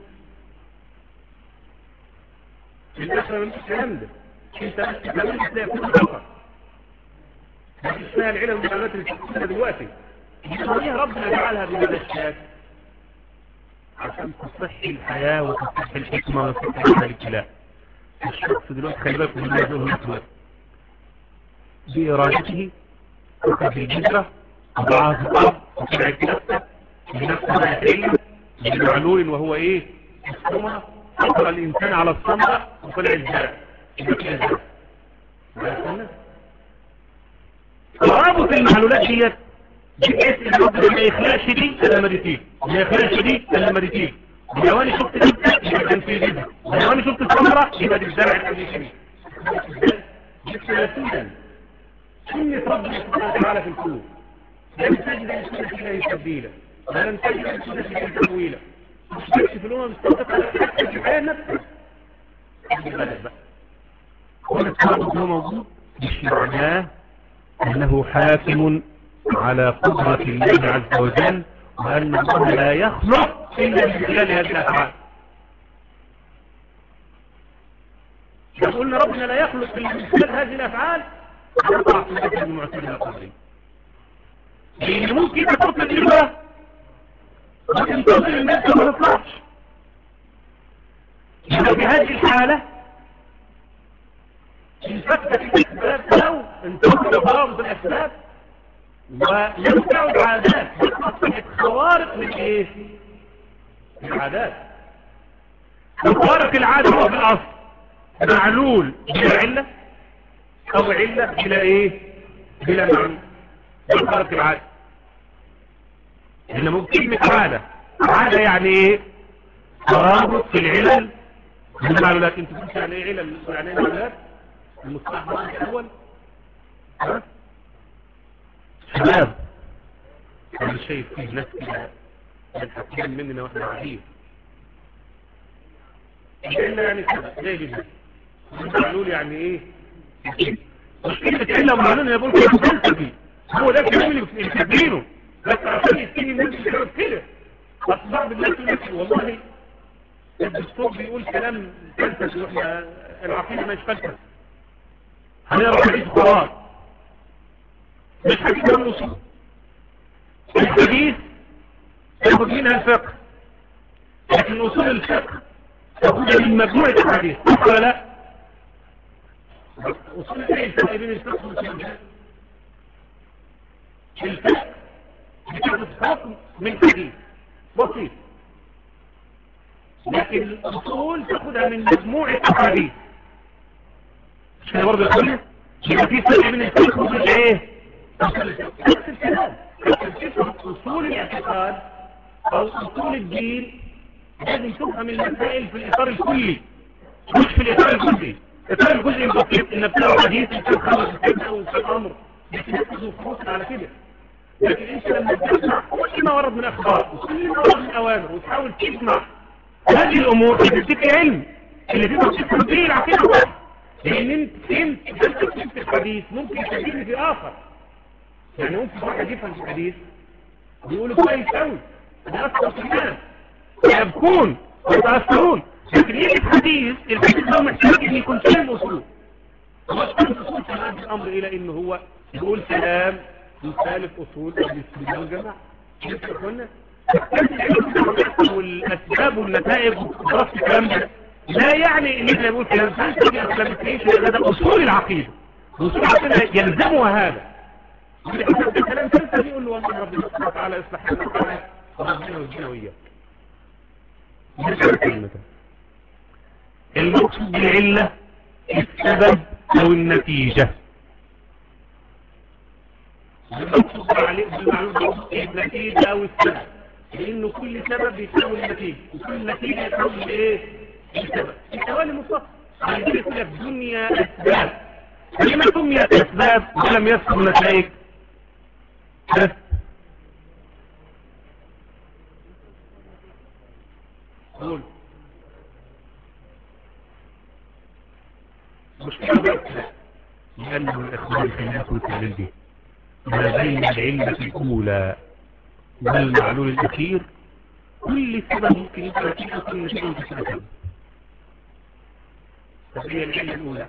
للأسف من الكلام ده انت بس كمان تلاقي كل فقط مش اسمها العلل والمعلومات اللي بتحكمها دلوقتي هي ربنا جعلها بهذا الشكل عشان تصح الحياة وتصح الحكمة وتصح الابتلاء الشخص دلوقتي خلي بالكم من هذه النقطة بإرادته وقف الجزرة ضعها في الأرض وطلعت نفسه بنفسها العلم بمعلول وهو ايه الثمرة فطر الانسان على الثمرة وطلع الزرع يبقى كده الزرع رابط المعلولات ديت بحيث ان ربنا ما يخلقش دي الا ما دي تيجي ما يخلقش دي الا ما دي تيجي لو انا شفت جبته يبقى كان في جبته لو انا شفت الثمره يبقى دي الزرع اللي فيه ثلاثيا سنة ربنا سبحانه وتعالى في الكون لم تجد السنة فيها تبديلا ولم تجد السنة فيها تأويلا مش بس في الأمم السابقة حتى في الحياة نفسها بالك بقى هنا التعرض هو موجود مش معناه أنه حاكم على قدرة الله عز وجل وأن الله لا يخلق إلا من خلال هذه الأفعال لو قلنا ربنا لا يخلق إلا من خلال هذه الأفعال نقع في هذه المعتدلة القدرية لأن ممكن تطلق الإبرة لكن تصل الناس ما تطلعش يبقى في هذه الحالة انفتت الأسباب أو انتقل ضرابط الأسباب ولم تعد عادات أصبحت خوارق من إيه؟ العادات خوارق العادة هو في الأصل معلول بلا علة أو علة بلا إيه؟ بلا معلول خوارق العادة إن ممكن كلمة عادة عادة يعني إيه؟ ترابط في العلل بالمعلولات انت قلت يعني ايه علل يعني ايه معلولات المصطلح الأول ها؟ شباب انا شايف فيه ناس كده الحكيم مننا واحنا قاعدين إلا يعني كده زي كده معلول يعني ايه مشكلة إلا معلول يقول كده فلسفي هو ده الكلام اللي بتدينه بس عشان يستني الناس اللي كده بس بعض الناس اللي والله الدكتور بيقول كلام فلسفي واحنا العقيدة مش فلسفي هنقرا حديث خلاص مش حديث من الوصول الحديث تاخد منها الفقه لكن اصول الفقه تاخدها من مجموعة الحديث صح ولا لا اصول ايه الفرق بين الفقه والفقه الفقه بتاخد حكم من حديث بسيط لكن الاصول تاخدها من مجموعة الحديث مش كده برضه يقول يبقى في فرق بين الفقه والايه نفس الكلام اصول الاعتقاد او اصول الدين لازم تفهم المسائل في الاطار الكلي مش في الاطار الجزئي الاطار الجزئي بسيط انك تقرا حديث انت خمس ست او ست امر بتنفذ وخصوص على كده لكن انت لما تسمع كل ما ورد من اخبار وكل ما ورد من اوامر وتحاول تسمع هذه الامور بتديك علم اللي تقدر تفهم فيه العقيده صح لان انت فهمت انت فهمت الحديث ممكن تفيد في اخر يعني ممكن واحد يفهم في الحديث بيقولوا كويس قوي ده اثر في الناس يبكون ويتاثرون لكن يجي الحديث الحديث ده محتاج ان يكون فاهم اصول الامر الى انه هو يقول كلام يخالف اصول الاستدلال والجماعه والاسباب والنتائج ودراسه الكلام ده لا يعني ان احنا نقول كلام فلسفي او كلام سياسي ده اصول العقيده اصول العقيده يلزمها هذا الكلام فلسفي يقول له والله ربنا سبحانه وتعالى يصلح لنا ربنا ويجينا وياك المقصود بالعلة السبب او النتيجة المقصود بالمعلومة النتيجة او السبب لانه كل سبب يساوي النتيجة وكل نتيجة يساوي ايه السبب التوالي مصطفى عندنا في الدنيا اسباب لما سميت اسباب ولم يذكر نتائج قول مشكلة بقى لأنه الإخوان في الناس والتعليل دي ما بين العلة الأولى والمعلول الأخير كل سبب ممكن يبقى نتيجة كل شيء في سبب طب هي العلة الأولى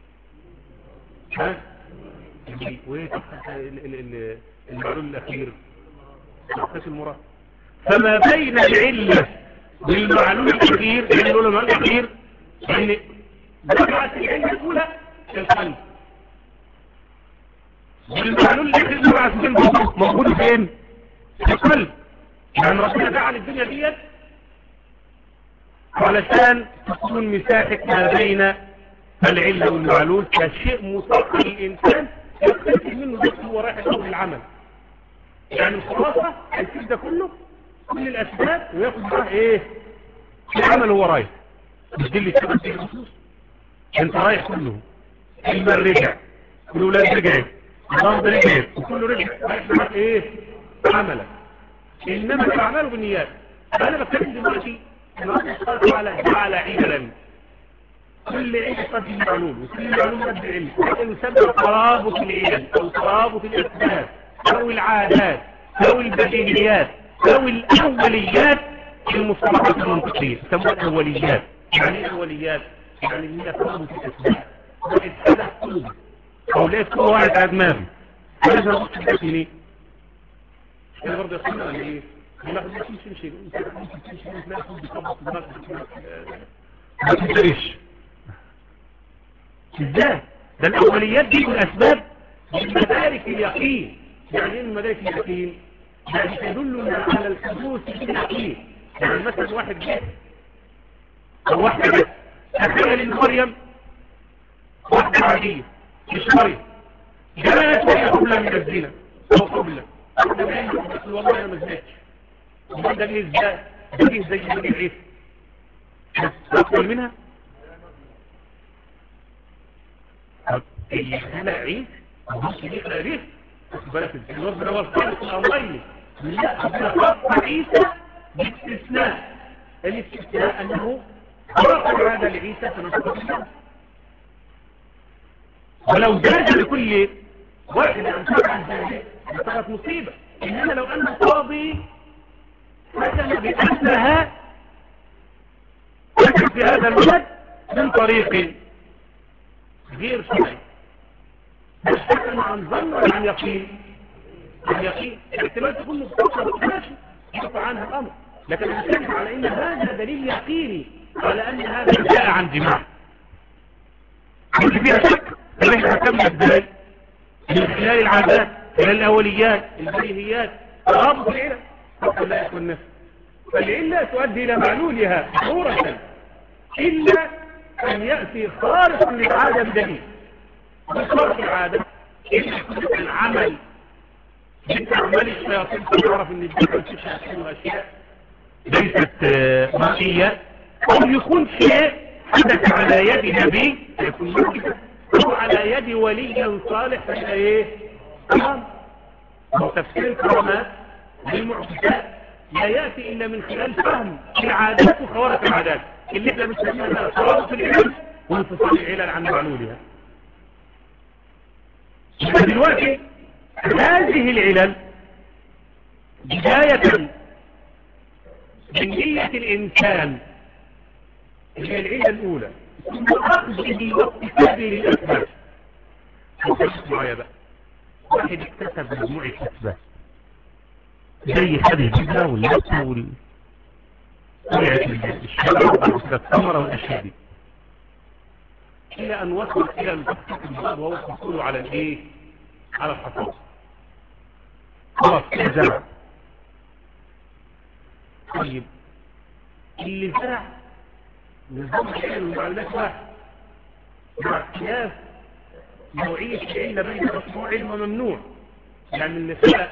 ها وايه المعلول الأخير تحقيق المراد فما بين العلة والمعلول الأخير العلة الأولى والمعلول الأخير يعني دفعت العلة الأولى القلب والمعلول الأخير دفعت القلب موجود فين؟ في القلب يعني ربنا جعل الدنيا ديت علشان تكون مساحة ما بين العلة والمعلول كشيء مطلق للإنسان يختلف منه بس هو رايح يقوم العمل يعني الخلاصة هيسيب ده كله كل الأسباب وياخد معاه إيه العمل هو رايح مش دي اللي تشبه فيه النصوص انت رايح كله المال رجع الولاد رجعت الضرب رجعت وكله رجع رايح معاك ايه عملك انما الاعمال بالنيات انا بتكلم دلوقتي الله سبحانه وتعالى جعل عيدا كل عيد قد معلوم وكل معلوم قد علم يسمى ترابط العلم او ترابط الاسباب او العادات او البديهيات او الاوليات في المصطلحات المنطقيه يسموها الاوليات يعني ايه اوليات يعني اللي هي ترابط الاسباب واحد حدث قلوب او لقيت كل واحد على دماغي لازم ابص في منين انا برضه يقول انا ايه لا ما فيش شيء ممكن تمشي لا يكون بيطبق دماغك ما تدريش ازاي ده الاوليات دي والاسباب من مدارك اليقين يعني ايه من مدارك اليقين يعني تدل على الحدوث في اليقين يعني مثلا واحد جه او واحده جه تخيل ان مريم واحده عاديه مش مريم جاءت وهي قبلة من الزنا او قبلة بس والله انا ما زنتش امال ده جه ازاي ده جه زي ما جه عيسى اكتر منها اللي خلق عيسى مش اللي خلق عيسى بالك الوزن الاول خالص الامرين لا خلق عيسى باستثناء الاستثناء انه خلق هذا لعيسى فنصبه الله ولو جاز لكل واحد ان تفعل ذلك لصارت مصيبه انما لو ان القاضي حكم بانها حكم في هذا الولد من طريق غير شرعي بس حكم عن ظن ولا عن يقين عن يقين احتمال تكون مستقبل ماشي يقطع عنها الامر لكن نتكلم على ان هذا دليل يقيني على ان هذا جاء عن جماع مش فيها شك طب احنا حكمنا ازاي من خلال العادات خلال الاوليات البديهيات رابط العلم حتى لا يكون نفس فالعلة تؤدي الى معلولها ضرورة الا ان يأتي خارق للعادة بدليل بخارق العادة العمل من اعمال الشياطين تعرف ان الدخل في شياطين واشياء ليست مرئية او يكون شيء حدث على يد نبي يكون ممكن أو على يد ولي صالح فإذا إيه تمام تفسير الكرامات للمعجزات لا يأتي إلا من خلال فهم العادات وخوارق العادات اللي احنا بنسميها ترابط العلم وانفصال العلل عن معلولها دلوقتي هذه العلل بداية من نية الإنسان هي العلة الأولى ثم أخذه واكتسابه للأسباب وكيف معايا بقى واحد اكتسب مجموعة أسباب زي خد الجبنة واللبسة وال طلعت الشجرة والثمرة والأشياء دي إلى أن وصل إلى البحث الباب وهو الحصول على الإيه؟ على الحصاد خلاص زرع طيب اللي زرع نظام العلم والمعلومات واحد مع اختلاف نوعية العلة بين مشروع علم وممنوع يعني اللي خلق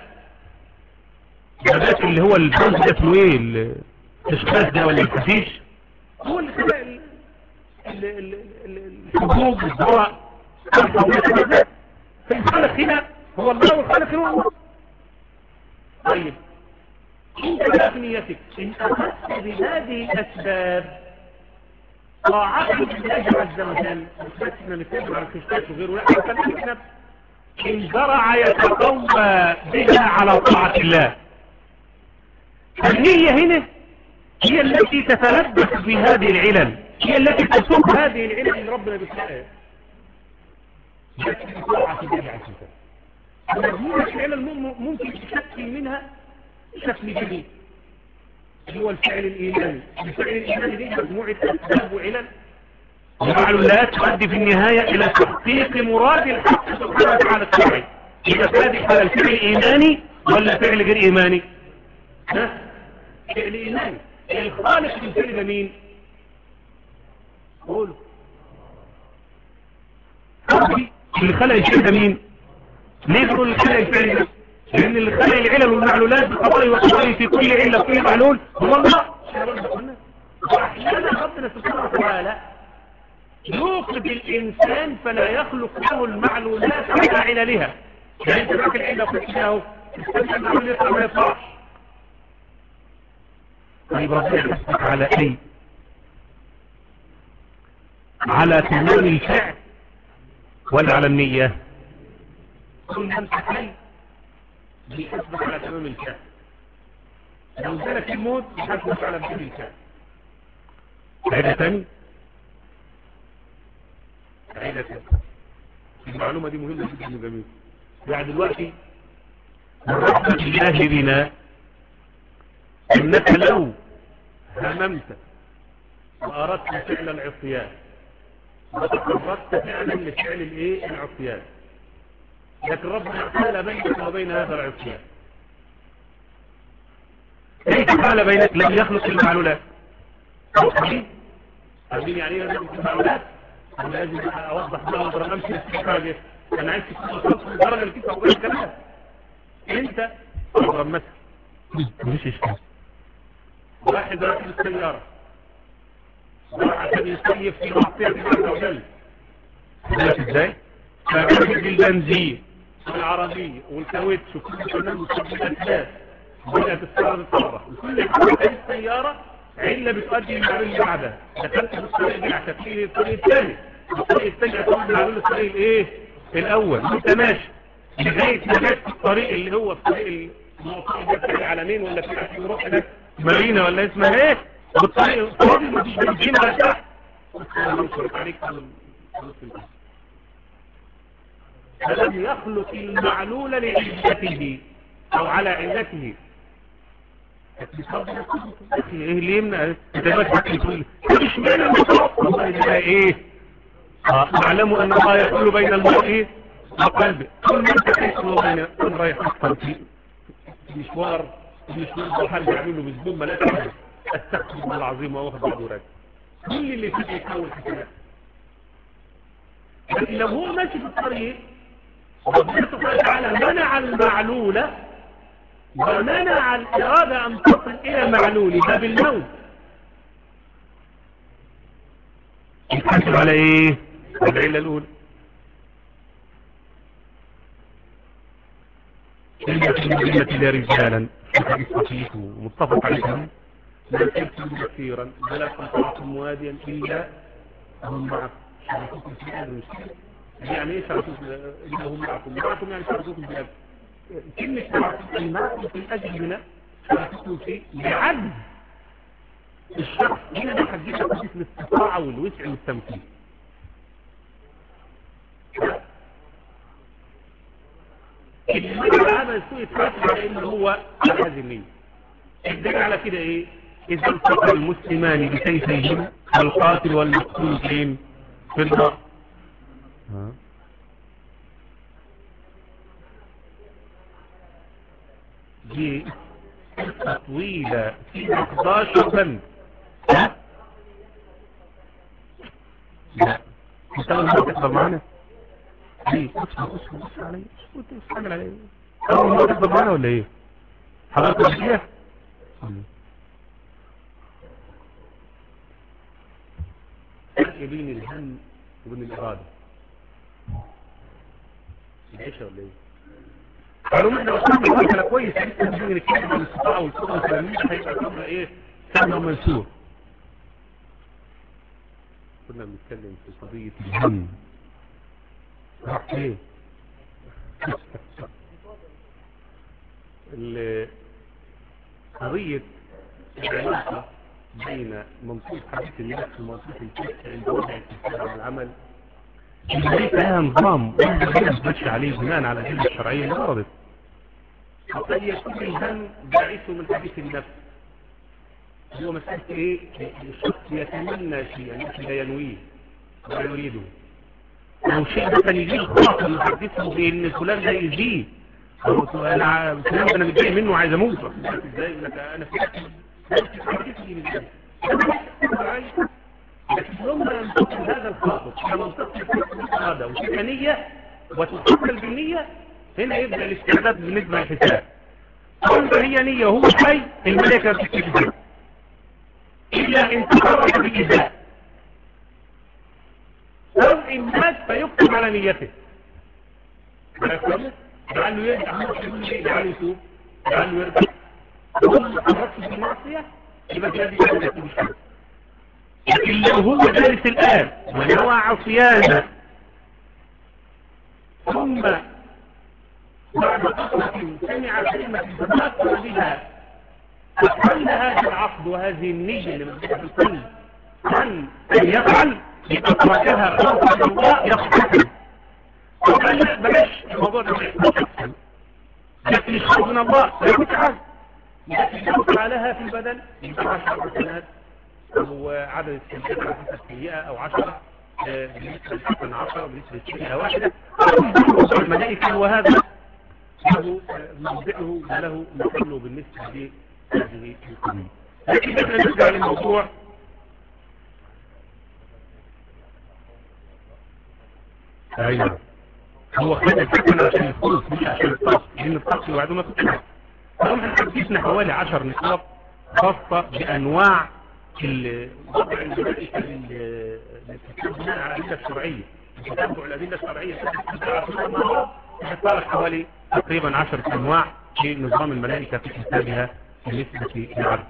نبات اللي هو البنز ده اسمه ايه الاشخاص ده ولا الحشيش هو اللي خلق الحبوب والزرع فالخالق هنا هو الله والخالق هو الله طيب انت بقى في نيتك ان اخذت بهذه الاسباب طاعته لله عز وجل بس احنا نتكلم عن الكشتات وغيره لا احنا ان زرع يتقوى بها على طاعة الله النية هنا هي التي تتلبس بهذه العلل هي التي تسوق هذه العلل اللي ربنا بيخلقها طاعة الله عز وجل مجموعة العلل ممكن تشكل منها شكل جديد هو الفعل الإيماني الفعل الإيماني دي مجموعة أسباب وعلل ومعلولات تؤدي في النهاية إلى تحقيق مراد الحق سبحانه وتعالى الشرعي إذا كان على الفعل الإيماني ولا فعل غير إيماني ها؟ فعل إيماني الخالق للفعل ده مين قولوا اللي خلق الشيء ده مين ليه تقول اللي خلق الفعل ده لان اللي خلق العلل والمعلولات بقضائي وقضائي في كل علة وكل معلول هو الله واحيانا ربنا سبحانه وتعالى يوقف الانسان فلا يخلق له المعلولات على عللها يعني انت معك العلة وكلها اهو تستمع المعلول يطلع ما يطلعش طيب ربنا يحسك على ايه على تمام الفعل ولا على النية كل من تحل بيحسبك على تمام الفعل لو جالك الموت بيحسبك على تمام الفعل عيدة تاني عيدة تاني المعلومة دي مهمة جدا جميل يعني دلوقتي من رحمة الله بنا انك لو هممت واردت فعل العصيان وتقربت فعلا لفعل الايه العصيان لكن ربنا حال بينك وبين هذا العصيان كيف حال بينك لم يخلق المعلولات عارفين يعني ايه لم يخلق المعلولات انا لازم اوضح بقى اضرب امشي الاستخراج انا عايز تكون درجه اللي كيف اقول الكلام انت اضرب مثلا مش اشكال واحد راكب السياره عشان يسيف في معصية الله عز وجل ازاي؟ فعمل البنزين والعربية والكاوتش وكل كلام وكل الأسلاس بدأت السيارة تتطرف وكل حاجة السيارة علة بتؤدي المعلول اللي بعدها دخلت في الطريق دي عشان تيجي الطريق الثاني الطريق الثاني هتقوم المعلول الطريق الايه؟ الأول انت ماشي لغاية ما جت الطريق اللي هو الطريق الموقع ده في العالمين ولا في عشان نروح هناك مارينا ولا اسمها ايه؟ بالطريق الفاضي ما فيش بنزين ولا تحت عليك فلم يخلق المعلول لعلته او على علته ايه اللي يمنع انت ما تحكي تقول مش معنى والله ده ايه اعلموا ان الله يقول بين المرء وقلبه كل ما انت تحس انه بين كل رايح اصلا في مشوار مشوار حد يعمله بالزوم ملاك استغفر الله العظيم واخد بعض وراجع كل اللي فيه يحاول حسنات لكن لو هو ماشي في الطريق ربنا سبحانه وتعالى منع المعلولة ومنع الإرادة أن تصل إلى المعلول ده بالموت يتحسب على إيه؟ العلة الأولى إلا في المدينة لا رجالا في حديث صحيح ومتفق عليه لا تكتب كثيرا ولا تنفعكم واديا إلا هم معكم شركوكم في الأجر يعني ايه شركوكم إلا هم معكم معكم يعني شركوكم في الأجر كلمة معكم معكم في الأجر هنا شركوكم في لعجز الشخص هنا ده حديثة حديث الاستطاعة والوسع والتمكين المجال هذا يسوء يتفاصل على انه هو على هذه النية الدليل على كده ايه إذا التقى المسلمان بسيفيهم والقاتل والمقتول فين في النار دي طويلة في 11 بند لا انت اول مرة تحضر معانا ليه اسمع اسمع اسمع علي اسمع اسمع علي اول مرة تحضر معانا ولا ايه حضرتك الشيخ فرق بين الهم وبين الإرادة العيشة ولا ايه قالوا احنا وصلنا مثلا كويس لسه بين الكلمة والاستطاعة والقدرة والسلامية هيبقى الأمر ايه سهل ومنسور كنا بنتكلم في قضية الهم راح ايه قضية العلاقة بين منصوص حديث النفس ومنصوص الفقه عند وضع التفسير على العمل دي فيها نظام وانت بتمشي عليه بناء على الادله الشرعيه اللي وردت قد يكون الهم باعثه من حديث النفس هو مسألة ايه الشخص يتمنى شيئا لكن لا ينويه ولا يريده لو شيء مثلا يجي خاطر يحدثه بان فلان ده يجيه او انا فلان انا متضايق منه وعايز اموت ازاي لك انا في لكن لما ينتقل هذا الخاطب الى منطقه الاراده وتبقى نيه وتتحمل بالنيه هنا يبدا الاستعداد بالنسبه للحساب كل هي نيه وهو حي الملائكه بتكتب الا ان تخرج بالإزاء أو إن مات فيكتب على نيته لعله يرجع لعله يتوب لعله يرجع ثم تحركت في المعصية يبقى كده دي كده لكن لو هو جالس الآن ونوى عصيانا ثم بعد فترة سمع كلمة تذكر بها فحل هذا العقد وهذه النية اللي بتبقى في القلب عن أن يفعل يتركها خوفا من الله يخطئ وقال لا بلاش الموضوع ده لكن مش خوف من الله لا يفعل لكن لو فعلها في البدن يبقى 10 حسنات أو عدد السنتين على حسب سيئة أو 10 بنسبة الحسن 10 بنسبة السيئة واحدة الملائكة وهذا له موضعه وله محله بالنسبة لهذه القضية لكن احنا نرجع للموضوع ايوه هو خد الحكم عشان الفلوس مش عشان الطقس لان الطقس وبعدين تطلع فهم احنا حدثنا حوالي 10 نقاط خاصة بانواع الوضع الملائكة بناء على الادله الشرعية تتبع الادله الشرعية هتطلع حوالي تقريبا 10 انواع في نظام الملائكة في حسابها بالنسبة للعبد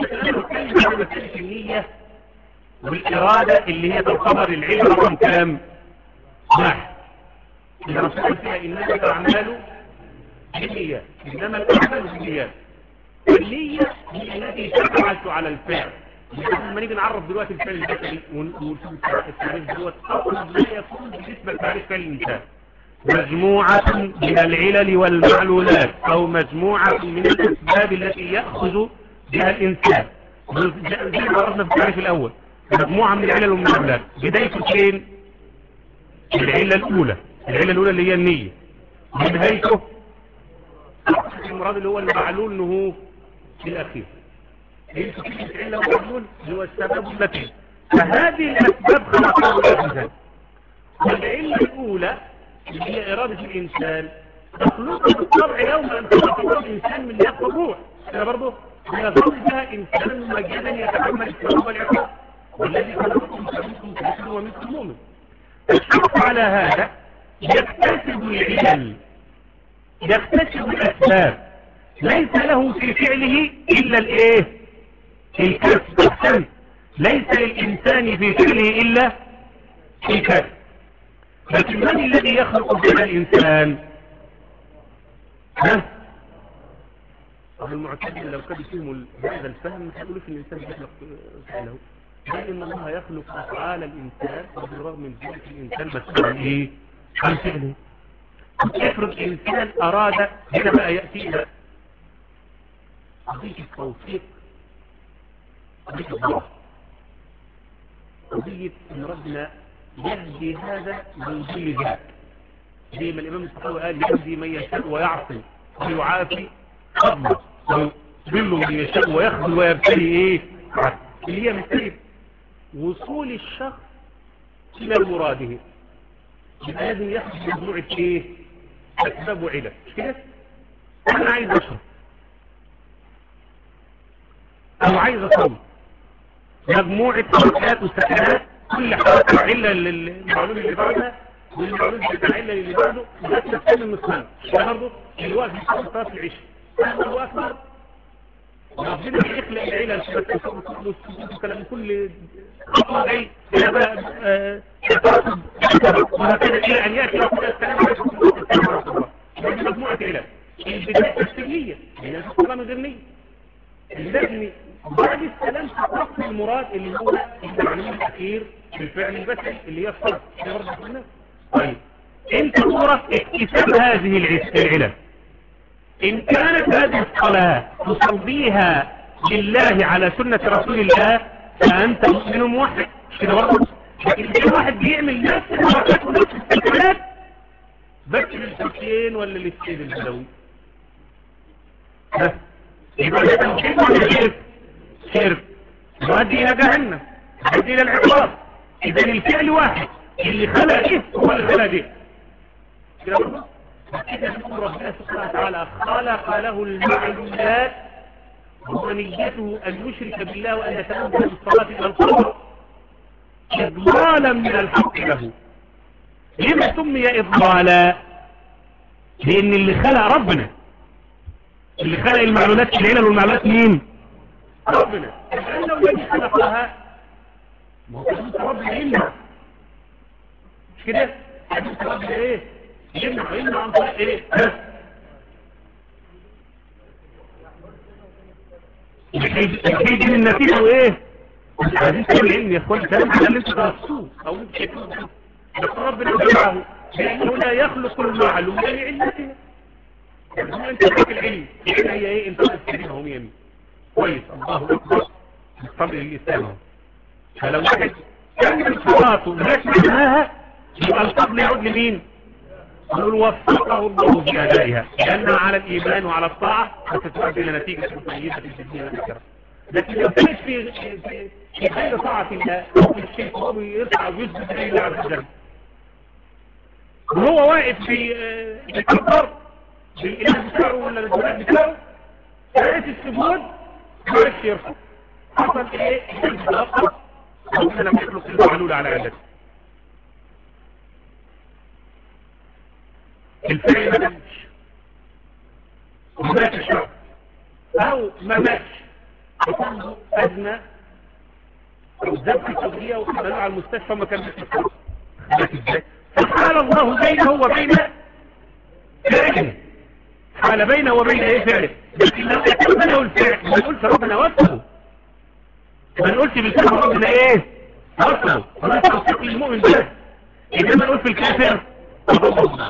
النية والإرادة اللي هي تعتبر العلم رقم كام واحد إذا رسول فيها إنما الأعمال بالنيات إنما الأعمال بالنيات النية هي التي تفعلت على الفعل لما نيجي نعرف دلوقتي الفعل البشري ونشوف التعريف دلوقتي أقرب ما يكون بالنسبة لتعريف فعل الإنسان مجموعة من العلل والمعلولات أو مجموعة من الأسباب التي يأخذ بها الإنسان زي ما عرفنا في التعريف الأول مجموعة من العلل والمعلولات بداية فين العلة الأولى العلة الأولى اللي هي النية بدايته المراد اللي هو المعلول انه في الأخير العلة والمعلول هو السبب التي فهذه الأسباب خلقها الإنسان والعلة الأولى اللي هي إرادة الإنسان تخلق بالطبع يوم أن تخلق الإنسان من يقوى الروح أنا برضه يظل بها إنسان مجانا يتحمل الثواب والعقاب والذي خلقكم فمنكم كافر ومنكم مؤمن الشخص على هذا يكتسب العلل يكتسب الأسباب ليس له في فعله إلا الإيه الكسب ليس للإنسان في فعله إلا الكسب لكن من الذي يخلق بها الإنسان ها أهل المعتدل لو كان فيهم هذا الفهم هيقولوا في الإنسان يخلق فعله بل إن الله يخلق أفعال الإنسان وبالرغم من ذلك الإنسان مسؤول عن إيه عن فعله افرض إنسان أراد هنا بقى يأتي إلى قضية التوفيق قضية الله قضية إن ربنا يهدي هذا من كل ذات زي ما الإمام الصحابي قال يهدي من يشاء ويعصي ويعافي فضله ويضل من يشاء ويخذل ويبتلي إيه اللي هي مثل وصول الشخص إلى مراده يبقى لازم ياخد مجموعة إيه أسباب وعلة مش كده أنا عايز أشرب أو عايز أصلي مجموعة حركات وسكنات كل حركة علة للمعلوم اللي بعدها والمعلوم بتاع علة اللي بعده ده تفهم المسلم ده برضه اللي واقف في صلاة العشاء الله أكبر ربنا يخلق العلة وكلام كل خطوة جاي وهكذا إلى أن يأتي رب السلام هذه مجموعة علل البداية التسليمية هي الصلاة من غير نية لازم بعد السلام تحقق المراد اللي هو المعلوم الأخير بالفعل البشري اللي هي الصلاة طيب انت تورث اكتساب هذه العلل ان كانت هذه الصلاة تصليها لله على سنة رسول الله فأنت مؤمن موحد كده برضه لكن كل واحد بيعمل نفس الحركات ونفس التكبيرات بس للحسين ولا للسيد البدوي يبقى ده توحيد ولا شرك شرك يؤدي الى جهنم يؤدي الى العقاب اذا الفعل واحد اللي خلق ايه هو اللي خلق ايه كده برضه كده يقول ربنا سبحانه وتعالى خلق له المعلومات ونيته ان يشرك بالله وان يتنبه بالصلاه الى القبر اضلالا من الحق له لما سمي اضلالا لان اللي خلق ربنا اللي خلق المعلومات العلل والمعلومات مين ربنا لانه الذي خلقها ما هو كلمة ربنا يمنع مش كده كلمة ربنا ايه يمنع يمنع عن طريق ايه الحيد من النتيجة وايه هذه كلام العلم يا اخوان كلام على اللي انتوا درستوه او انتوا شايفينه بس ربنا يدعاه لانه لا يخلق المعلومة لعلتها يعني انت فاك العلم العلم هي ايه انت تستخدمها هم يمين كويس الله اكبر الصبر للاسلام اهو فلو واحد كمل صلاته مش معناها يبقى الفضل يعود لمين نقول وفقه الله في ادائها لانها على الايمان وعلى الطاعه فتتؤدي الى نتيجه طيبه في الدنيا والاخره لكن لو كانت في في في غير طاعه الله او في الشرك هو يرفع ويثبت لله عز وجل وهو واقف في يكبر بالاله بتاعه ولا الجلال بتاعه ساعه السجود ما يرفع حصل ايه؟ ربنا لم يخلق المعلول على علته الفعل ما ماتش ومات الشرع او ما ماتش يكون ادنى او ذبح التوجيه وحملوه على المستشفى وما كان بيتفكر ازاي فحال الله بينه وبين فعله حال بينه وبين ايه فعله لكن لو يتمنه الفعل ما نقولش ربنا وفقه ما نقولش بالكلمة ربنا ايه وفقه ربنا توفيق للمؤمن بس انما نقول في الكافر ربنا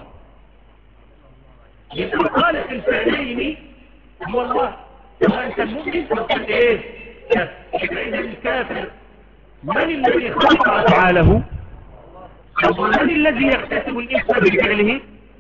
يبقى خالق الفعلين هو الله سواء انت المؤمن او كنت ايه كافر اذا الكافر من الذي خلق افعاله من الذي يكتسب الاثم بفعله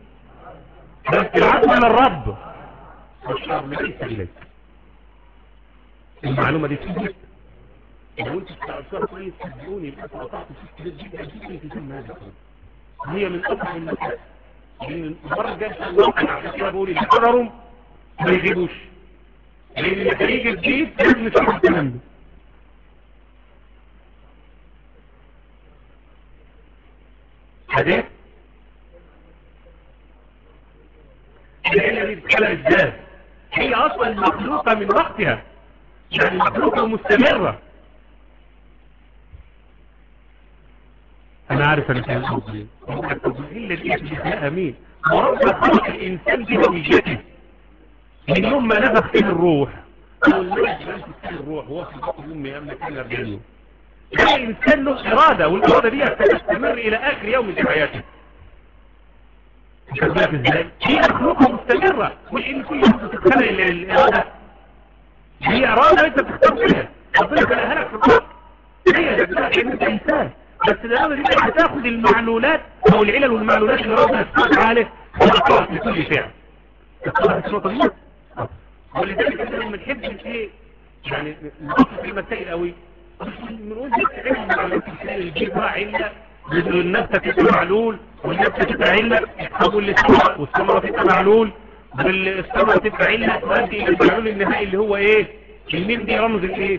العدل من الرب والشر ليس اليك المعلومه دي تثبت لو انت بتعرفها كويس صدقوني يبقى قطعت في كتير جدا جدا في سن هذا هي من اصعب المسائل لان المره الجايه الله انا عشان كده بقول اللي قدروا ما يجيبوش لان اللي هيجي جديد لازم نشوف الكلام ده هذه العلة دي بتتكلم ازاي هي اصلا مخلوقة من وقتها يعني مخلوقة مستمرة انا عارف انا كان قصدي الا دي بخلقها مين ورب خلق الانسان دي بوجهته من يوم ما نفخ فيه الروح هو الناس فيه الروح هو في بطن امي امنا كان 40 يوم الانسان له اراده والاراده دي هتستمر الى اخر يوم في حياته شغلات ازاي هي مخلوقة مستمرة مش ان كل يوم تتخلق الارادة هي ارادة انت بتختار فيها ربنا خلقها لك في الارض هي جبتها ان انت انسان بس الارادة دي هتاخد المعلولات او العلل والمعلولات اللي ربنا سبحانه وتعالى خلقها في كل فعل تختارها في النقطة دي ولذلك احنا لما نحب ايه يعني نقصد في المسائل قوي بنقول علم الجيب بقى علة النبتة تبقى معلول والنبتة تبقى علة تحول للثمرة والثمرة تبقى معلول والثمرة تبقى علة تؤدي الى المعلول النهائي اللي هو ايه الميم دي رمز الايه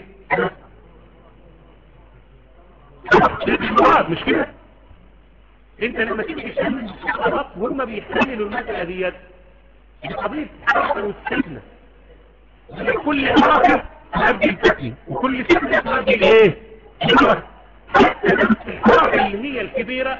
مش كده انت لما تيجي تشتغل هم بيحللوا المسألة ديت بقضية الحركة والسكنة كل حركة تؤدي السكنة وكل سكنة تؤدي الايه الحركة اللي هي الكبيرة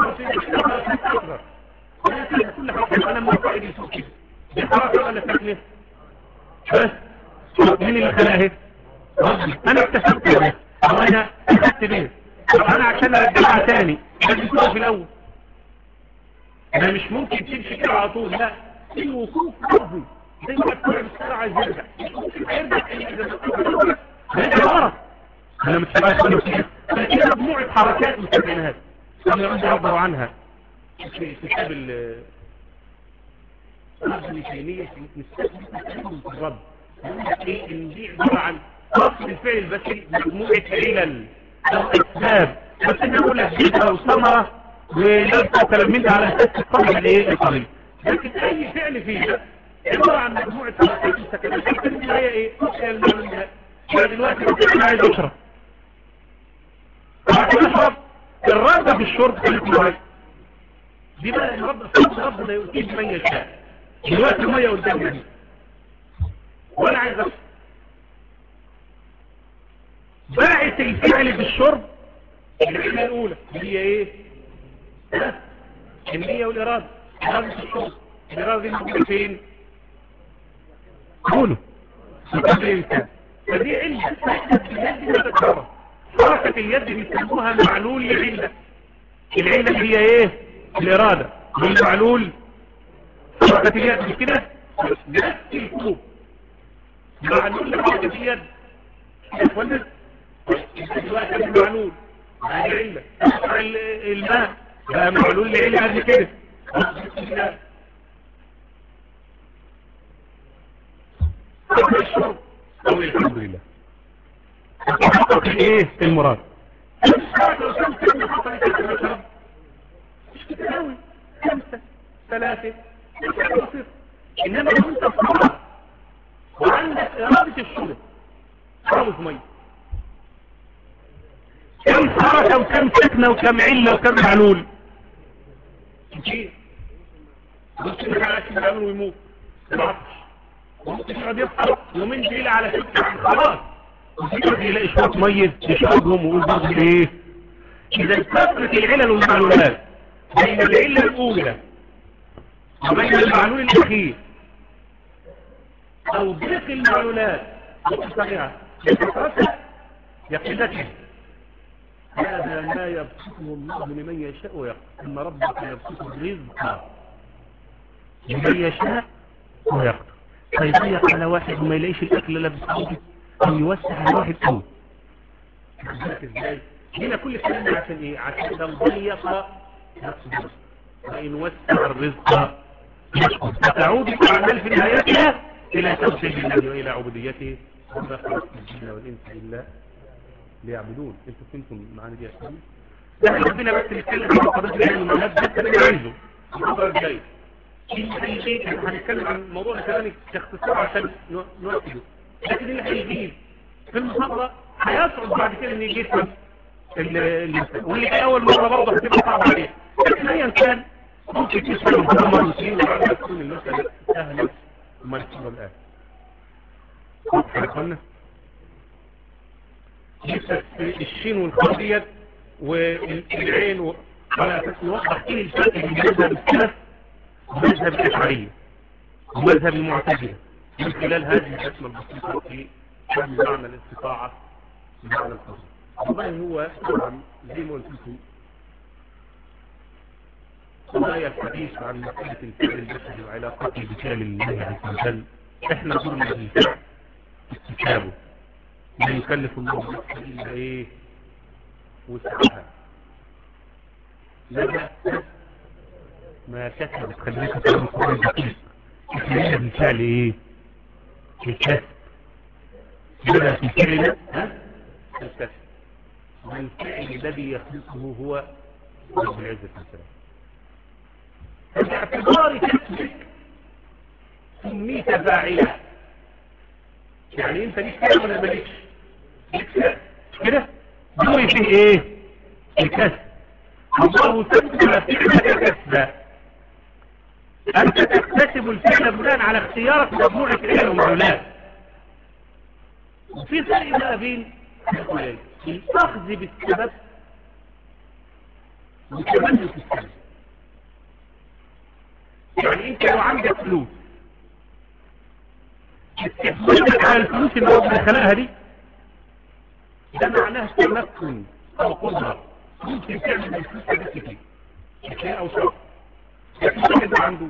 كل حركة انا مرفع يسوق كده دي حركة ولا سكنة بس مين اللي خلقها انا اكتشفت ده انا اخدت بيه طب انا عشان ارجعها تاني لازم تقف في الاول انا مش ممكن تمشي كده على طول لا في وقوف لحظي زي ما تكون بسرعة عايز يرجع ممكن يرجع هيرجع ورا انا مش عايز اقول فيها كده مجموعه حركات مستخدمينها انا عندي اعبر عنها في كتاب ال الميكانية نستخدم الرب ايه ان دي عبارة عن اصل الفعل البشري مجموعة علل او اسباب بس انا اقول لك جيد او ثمرة ولو تلميذ على اساس الطبع الايه القريب لكن اي فعل فيه عبارة عن مجموعة حركات سكنات هي ايه؟ هي المعلومات دلوقتي انا عايز اشرب عشان اشرب الرغبة في الشرب خليك معايا دي بقى الرب الرب ده يؤتيه من يشاء دلوقتي المية قدامي دي وانا عايز اشرب باعت الفعل بالشرب العلة الاولى هي ايه النية والارادة ارادة الشرب الارادة دي موجودة فين قولوا قبل الانسان فدي علة اليد تتكرر حركة اليد بيسموها معلول لعلة العلة هي ايه الارادة والمعلول حركة اليد مش كده نفس الكوب معلول لحركة اليد ولا دلوقتي المعلول العلة الماء بقى معلول لعلة قبل كده الشرب او الحمد لله ايه المراد مش كده قوي خمسة ثلاثة انما لو انت صغير وعندك ارادة الشرب عاوز مية كم حركة وكم سكنة وكم علة وكم معلول كتير بص لك على كم معلول ويموت العطش ممكن يقعد يفطر يومين دليل على فكرة خلاص يقعد يلاقي شوية مية يشربهم ويقول برضه ايه اذا كثرة العلل والمعلولات بين العلة الاولى وبين المعلول الاخير او ضيق المعلولات صحيحة يكثرتها يقيدتها هذا ما يبسطه الله لمن يشاء ويقدر ان ربك يبسط الرزق لمن يشاء ويقدر فيضيق على واحد وما يلاقيش الاكل الا بصعوبه او يوسع على واحد قوي ازاي هنا كل الكلام عشان ايه عشان ده مضيق نفسه وان وسع الرزق يشكر فتعود الاعمال في نهايتها الى توحيد الله والى عبوديته وما خلقت الجن والانس الا ليعبدون انتوا كنتم معانا دي يا اخوان ده ربنا بس نتكلم عن قضيه العلم والناس بس اللي عايزه المحاضره الجايه هنتكلم عن موضوع كمان باختصار عشان نؤكده لكن اللي هيجيب في المحاضرة هيصعب بعد كده ان يجي يفهم واللي كان اول مرة برضه هتبقى صعب عليه لكن ايا كان ممكن تسمع مرة مسلمين وبعد تكون المسألة سهلة وما نحصل الآن حرقنا الشين والخاصية والعين على اساس نوضح ايه الفرق بين المذهب السلف ومذهب الاشعريه ومذهب المعتزله من خلال هذه الاسماء البسيطه في فهم معنى الاستطاعه بمعنى القصد والله هو طبعا زي ما قلت لكم قضايا الحديث عن مسألة الفعل البشري وعلاقته بفعل الله عز وجل احنا ضمن الفعل استجابه لا يكلف الله نفسا الا ايه وسعها لا ما كسبت خليك تقول القرآن دقيق احنا بالفعل ايه الكسب بدأ في فعل الكسب والفعل الذي يخلقه هو رب العزة والسلام باعتبار كسبك سميت فاعلا يعني انت ليك كده ولا مالكش ليك كده دوري فيه ايه الكسب الله تكتب فعلك كسبا أنت تكتسب الفعل بناء على اختيارك مجموعة علم ومعلومات وفي فرق بقى بين الأخذ بالسبب وتملك السبب يعني انت لو عندك فلوس استحملك على الفلوس اللي ربنا خلقها دي ده معناه تمكن او قدره ممكن تعمل الفلوس حاجات كتير كتير او شر لكن ما عندوش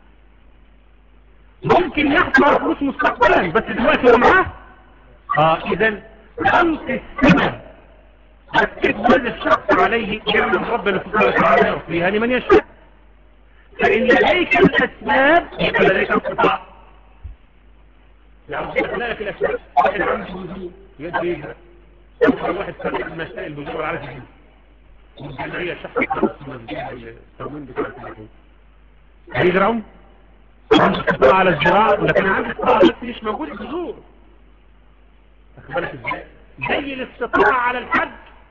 ممكن يحصل فلوس مستقبلا بس دلوقتي هو معاه اه اذا خلق السبب هتكتب الشخص عليه يعمل ربنا سبحانه وتعالى يعطيها لمن يشاء فإن لديك الأسباب يبقى لديك القطاع يعني خلق الأسباب واحد عنده وجود يد يجرى أول واحد فرق المسائل بجور على كده والجمعية شحت خلاص مسجد التموين بتاع التليفون هيزرعوا عنده استطاعة على الزراعة لكن عنده استطاعة بس مش موجود البذور واخد بالك ازاي زي الاستطاعة على الحج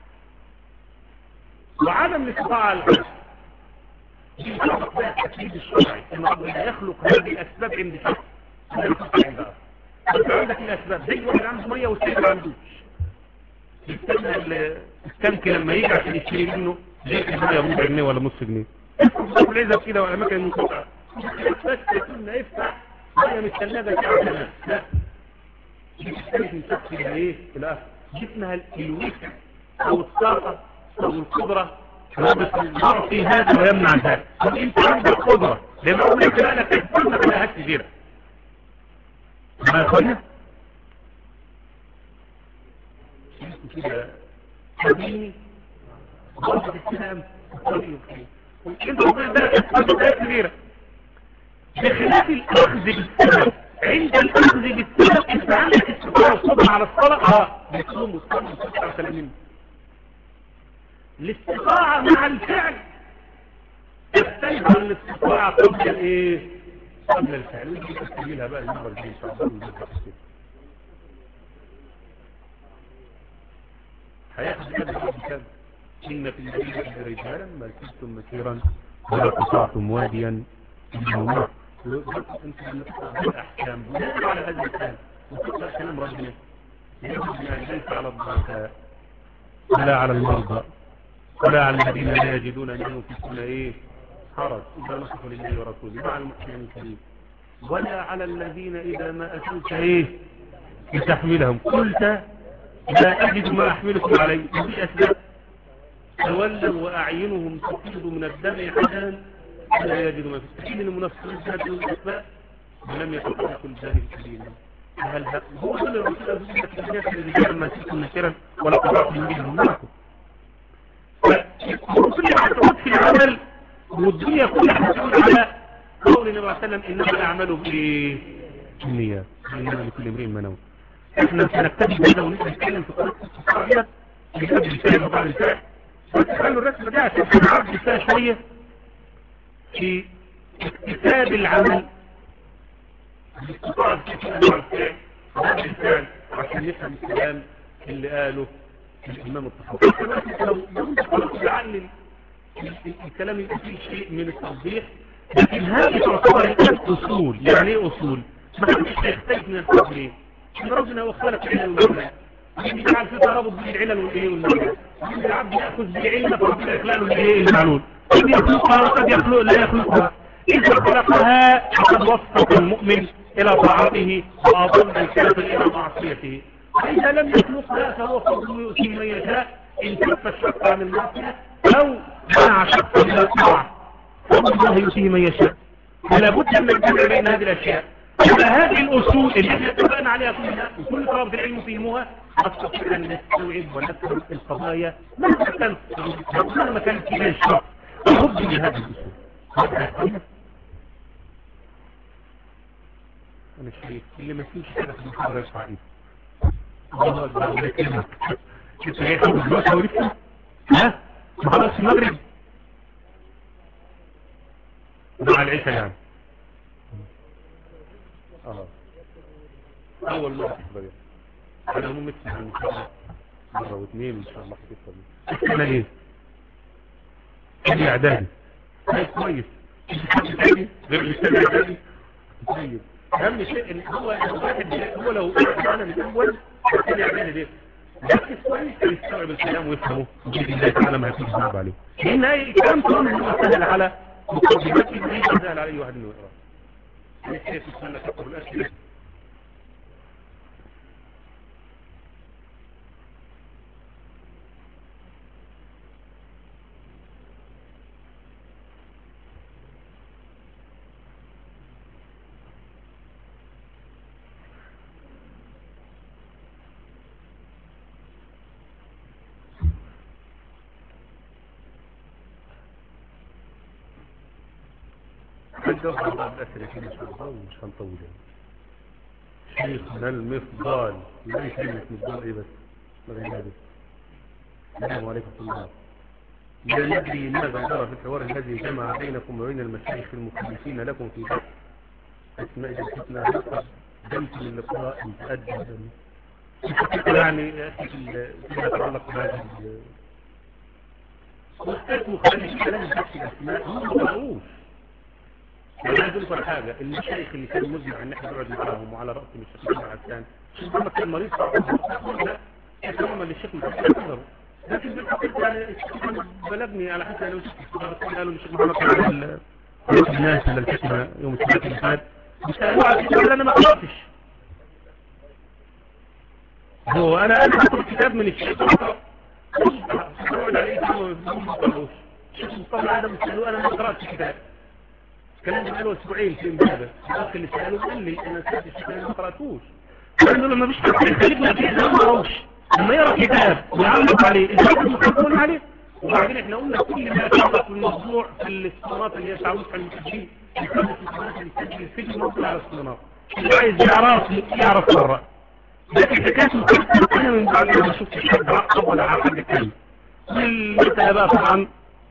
وعدم الاستطاعة على الحج دي الأمر بقى التكليف الشرعي ان ربنا يخلق هذه الأسباب عند شخص لا يخلق عندها انت عندك الأسباب زي واحد عنده مية والسيد ما عندوش يستنى التانك لما يجي عشان يشتري منه زي المية ربع جنيه ولا نص جنيه العزب كده ولا مكان المنقطع بس كنا يفتح مية من الثلاجة كده لا يختلف من شخص الى ايه الى اخر دي اسمها الوسع او الطاقة او القدرة يعطي هذا ويمنع ذلك انت عندك قدرة لما اقول لك لا لك تستنى بلاهات كبيرة ما يخلنا كده حبيني ضغط السلام انت ربنا ده بلاهات كبيرة بخلاف الاخذ بالسبب عند الاخذ بالسبب انت عندك استطاعة الصبر على الصلاة اه بتصوم وتصوم وتصوم وتصوم الاستطاعة مع الفعل تختلف عن الاستطاعة قبل الايه قبل الفعل ودي تستجيلها بقى المرة دي ان شاء الله هياخد كده كده إن في المدينة رجالا ما كنتم مسيرا ولا قطعتم واديا إنه انت لما تقرأ الأحكام بناء على هذا الكلام وتقرأ كلام ربنا يجب أن ليس على الضعفاء ولا على المرضى ولا على الذين لا يجدون أن ينفسون إيه حرج إذا نصفوا لله ورسوله مع المحسنين الكريم ولا على الذين إذا ما أتوك إيه لتحملهم قلت لا أجد ما أحملكم عليه مفيش أسباب تولوا وأعينهم تفيض من الدم حزنا لا يجد ما في حين المنافقين زادوا الأسباب ولم يتحققوا ذلك سبيلا هل هو كل الرسول أزوجة الناس لرجال ما سيكون نكرا ولا قرأتهم بهم معكم كل حاجة في العمل والدنيا كلها تقول على قول النبي صلى الله عليه وسلم إنما الأعمال بالنيات إنما لكل امرئ ما نوى احنا سنكتفي بهذا ونبقى نتكلم في قرآن الصحابية بجد الفعل وبعد الفعل خلوا الرسمة دي عشان نعرف فيها شوية في كتاب العمل باستطاعة الفعل وبعد الفعل عشان نفهم الكلام اللي قاله الإمام الطحاوي لو لو تقرأت العقل الكلام يبقى فيه شيء من التوضيح لكن هذه تعتبر الآن أصول يعني ايه أصول؟ ما حدش يختلف من التوضيح ان ربنا هو خلق العلل والمعنى يجعل في ترابط بين العلل والايه والمعنى العبد ياخذ بالعلم فربنا يخلق له الايه المعلول قد يخلقها وقد يخلق لا يخلقها اذا خلقها فقد وفق المؤمن الى طاعته واضل الكافر الى معصيته فاذا لم يخلقها فهو فضل يؤتي من يشاء ان كف الشق عن المعصيه او منع شق من الطاعه فضل الله يؤتيه من يشاء فلا بد من الجمع بين هذه الاشياء يبقى هذه الأصول اللي احنا اتفقنا عليها كلها وكل طلبة العلم فهموها نستطيع أن نستوعب ونفهم القضايا مهما كان مهما كان كبير الشرع لابد من هذه الأصول أنا شايف اللي ما فيش حاجة في المحاضرة يرفع إيده الله أكبر الله يكرمك أنت جاي خمس دلوقتي ولسه ها محاضرة المغرب مع العشاء يعني اه اول مرة تكبر انا مو مكتب ان شاء الله مرة واثنين ان شاء الله هتكبر انا ايه كان اعدادي طيب كويس غير السنة اعدادي طيب اهم شيء ان هو الواحد هو لو انا من الاول كان اعدادي ليه بس كويس يستوعب الكلام ويفهمه بإذن الله تعالى ما هيكون صعب عليه لان اي كلام كله هو سهل على مقدمات سهل على اي واحد انه يقراه كيف السنة تقرأ الأسئلة هنجاوب على بعض الأسئلة كده إن شاء الله ومش هنطول يعني شيخنا المفضال لا كلمة مفضال إيه بس السلام عليكم ورحمة الله لا ندري ماذا جرى في الحوار الذي جمع بينكم وبين المشايخ المخلفين لكم في بحث أسماء الفتنة جمت اللقاء متأدبا يعني فيما يتعلق بهذه وقت مخالف كلام بحث الأسماء هم ما قرأوش يعني عايز اقول لك حاجة المشايخ اللي كانوا مزمع ان احنا نقعد معاهم وعلى رأسهم الشيخ محمد حسان الشيخ محمد كان مريض لا كلام للشيخ محمد لكن بالحقيقة يعني الشيخ بلغني على حسب لو شفت قالوا للشيخ محمد كان الناس على الفتنة يوم الثلاثاء اللي فات بيسألوا على الكتاب انا ما قرأتش هو انا انا هاخد كتاب من الشيخ الشيخ مصطفى ادم سألوه انا ما قرأتش كتاب الكلام ده بقاله اسبوعين في امبابه الاخ اللي سألوه قال لي انا سألت الشيخ ما قرأتوش قال له ما فيش حد يخليك ما قرأوش لما يرى كتاب ويعلق عليه الكتاب المخالفون عليه وبعدين احنا قلنا كل ما يتعلق بالموضوع في الاسطوانات اللي هي تعود على المسجين يكون الاسطوانات اللي تسجل في الموضوع على الاسطوانات اللي عايز يعرف يعرف مرة لكن حكاية مخالفة انا من بعد ما شفت حد عقب ولا عقب الكلام والمسألة بقى طبعا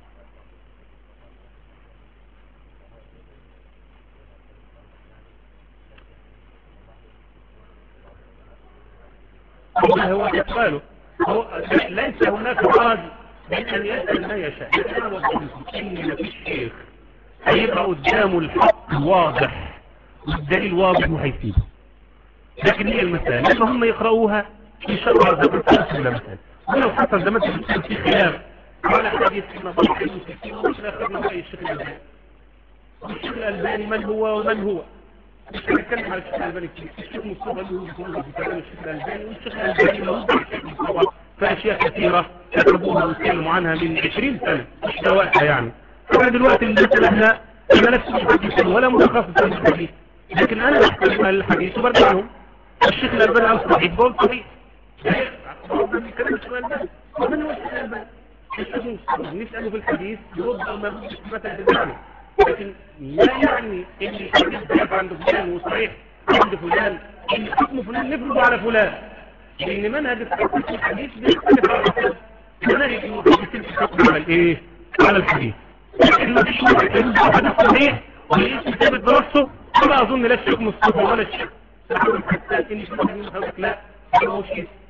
هو يسأله هو ليس هناك حرج بين أن يسأل ما يشاء لكن أنا وضعت إن مفيش شيخ هيبقى قدامه الحق واضح والدليل واضح وهيسيبه لكن هي المسألة لما هم يقرأوها في شرع زي ما ولا مثلا ولو حصل زي ما انت في خلاف على حديث ابن ضبط المسكين ومش اخذنا رأي الشيخ الألباني الشيخ الألباني من هو ومن هو مش هنتكلم على الشيخ الألباني كتير الشيخ مصطفى اللي هو بيكون في كلام الشيخ الألباني والشيخ الألباني اللي هو الشيخ مصطفى في أشياء كثيرة يطلبوها ويتكلموا عنها من 20 سنة مش دواءها يعني فأنا دلوقتي المسألة احنا أنا نفسي مش حديث ولا متخصص في الحديث لكن أنا بحكم الحديث وبرجع لهم الشيخ الألباني قال صحيح بقول صحيح الكلام الشيخ الألباني ومن هو الشيخ الألباني الشيخ مصطفى نسأله في الحديث يرد ما بدش مثلا تدعمه لكن لا يعني ان الحديث ضعيف عند فلان وصحيح عند فلان ان حكم فلان نفرضه على فلان لان منهج التحقيق في الحديث بيختلف على الحديث منهج المحدثين في الحكم على الايه على الحديث لكن ما فيش واحد يرد على حديث صحيح ويقيس كتابة دراسته ولا اظن لا الشيخ مصطفى ولا الشيخ حتى ان في واحد منهم لا ما هوش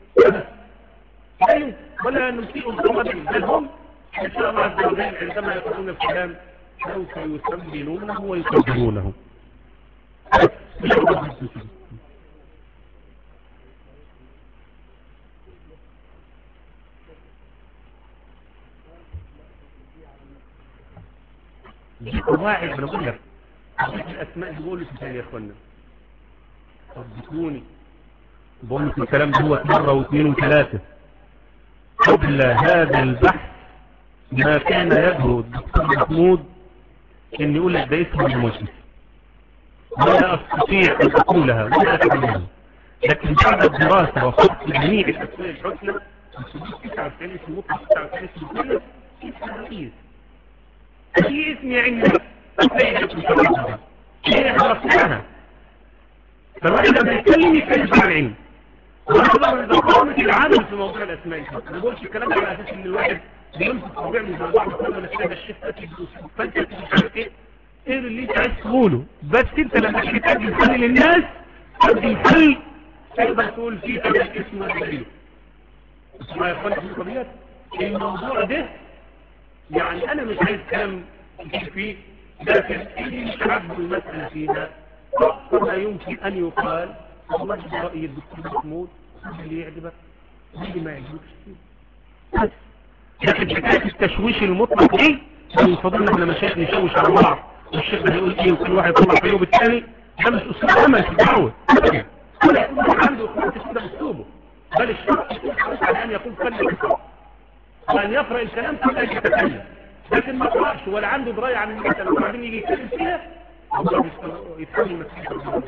كده ولا نمسيء الضمن بل هم ان شاء الله عز وجل عندما يقولون الكلام سوف يسمنونه ويكبرونه دي قواعد انا بقول لك الاسماء دي بقول لك يا اخوانا صدقوني بقول لك الكلام دوت مره واثنين وثلاثه قبل هذا البحث ما كان يجرؤ الدكتور محمود ان يقول لك ده اسم المجلس ولا استطيع ان اقولها ولا اتعلمها لكن بعد الدراسة وفقت جميع الاسماء الحسنى 99 اسم مطلق 99 اسم كله اسم رئيس اي اسم يعني تلاقي اسم شرطها هي عرفناها فالواحد لما يتكلم يتكلم عن العلم ونحضر اذا قامت العالم في موضوع الاسماء ما بقولش الكلام ده على اساس ان الواحد بيمسك موضوع من بعض كل ما نحتاج الشيخ اكيد فانت مش عارف ايه ايه اللي انت عايز تقوله بس انت لما تحتاج الحل للناس تدي الحل تقدر تقول فيه كذا اسم ودليل اسمع يا اخواني في القضيات الموضوع ده يعني انا مش عايز كلام كتير فيه لكن اللي مش عاجبه المسألة فيها فلا يمكن ان يقال والله ده رأي الدكتور محمود اللي يعجبك واللي ما يعجبكش بس لكن حكاية التشويش المطلق دي من فضلنا احنا مشايخ نشوش على بعض والشيخ ده يقول ايه وكل واحد يطلع في يوم الثاني ده مش اسلوب عمل في الدعوة كل واحد عنده اخوات كده اسلوبه بل الشرع على ان يكون فن وان يقرأ الكلام قبل ان يتكلم لكن ما قرأش ولا عنده دراية عن المسألة وبعدين يجي يتكلم فيها يتحمل المسألة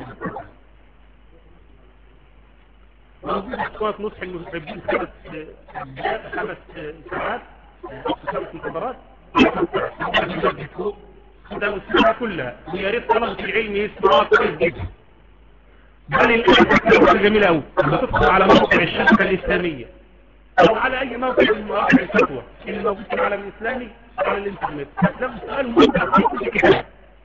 موجود اخوات نصح المحبين خمس خمس ساعات خمس محاضرات ده المسلمة كلها ويا ريت طلبة العلم يسمعوها كويس جدا بل الآن جميلة أوي لما تدخل على موقع الشبكة الإسلامية او على اي موقع من مواقع الفتوى اللي موجود في العالم الاسلامي على الانترنت ده سؤال ممتع في الكتاب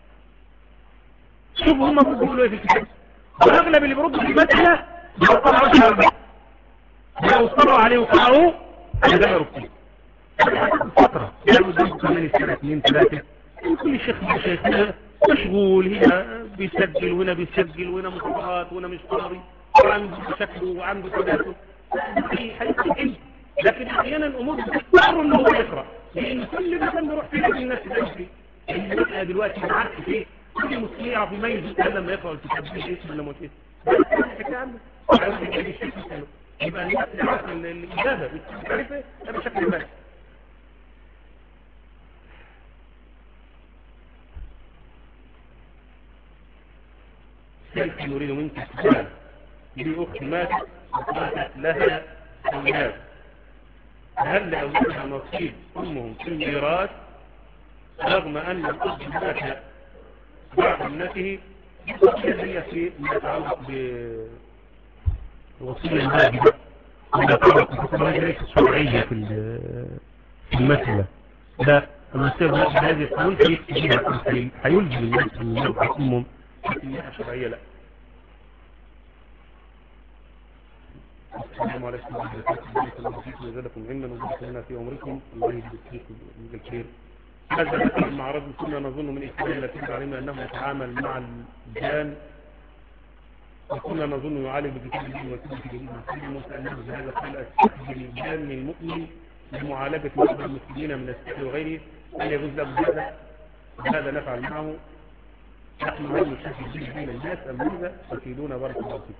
شوفوا هم بيقولوا ايه في الكتاب واغلب اللي بيردوا في المسألة لو طلعوا شهر لو اصطروا عليه وقرأوه ده يرد فترة يعني قدام كمان سنة اثنين ثلاثة كل شيخ شيخ مشغول هنا بيسجل وهنا بيسجل وهنا محاضرات وهنا مش فاضي وعنده مشاكل وعنده تداخل هيستقل لكن احيانا الامور بتضطر ان هو يقرا لان كل مكان بيروح فيه الناس تمشي المسألة دلوقتي معاك فيه كل مسلم يعرف يميز الكلام لما يقرا الكتاب مش اسم ولا مش اسم يبقى الناس اللي عارفه الاجابه بتعرفها ده بشكل ما كيف نريد منك سؤال لأخت ماتت وقالت لها أولاد هل لأولادها نصيب أمهم في الميراث رغم أن الأب مات بعد ابنته هي في ما يتعلق بوصية الواجبة وما يتعلق بحكم الشرعية في المسألة لا المسألة هذه القانون هيلزم الناس من يبقى أمهم في شرعية لا السلام عليكم ورحمة الله وبركاته وزادكم علما وبارك لنا في عمركم الله يجزيك بالخير هذا مثل مع رجل كنا نظن من إسرائيل التي علمنا أنه يتعامل مع الجان وكنا نظن يعالج بكتاب الدين وكتاب جديد مسلم وسألناه بهذا قال أستخدم الجان المؤمن لمعالجة مرضى المسلمين من السحر وغيره هل يجوز له هذا هذا نفعل معه نحن هل نشاهد الدين بين الناس أم ماذا تفيدون بارك الله فيكم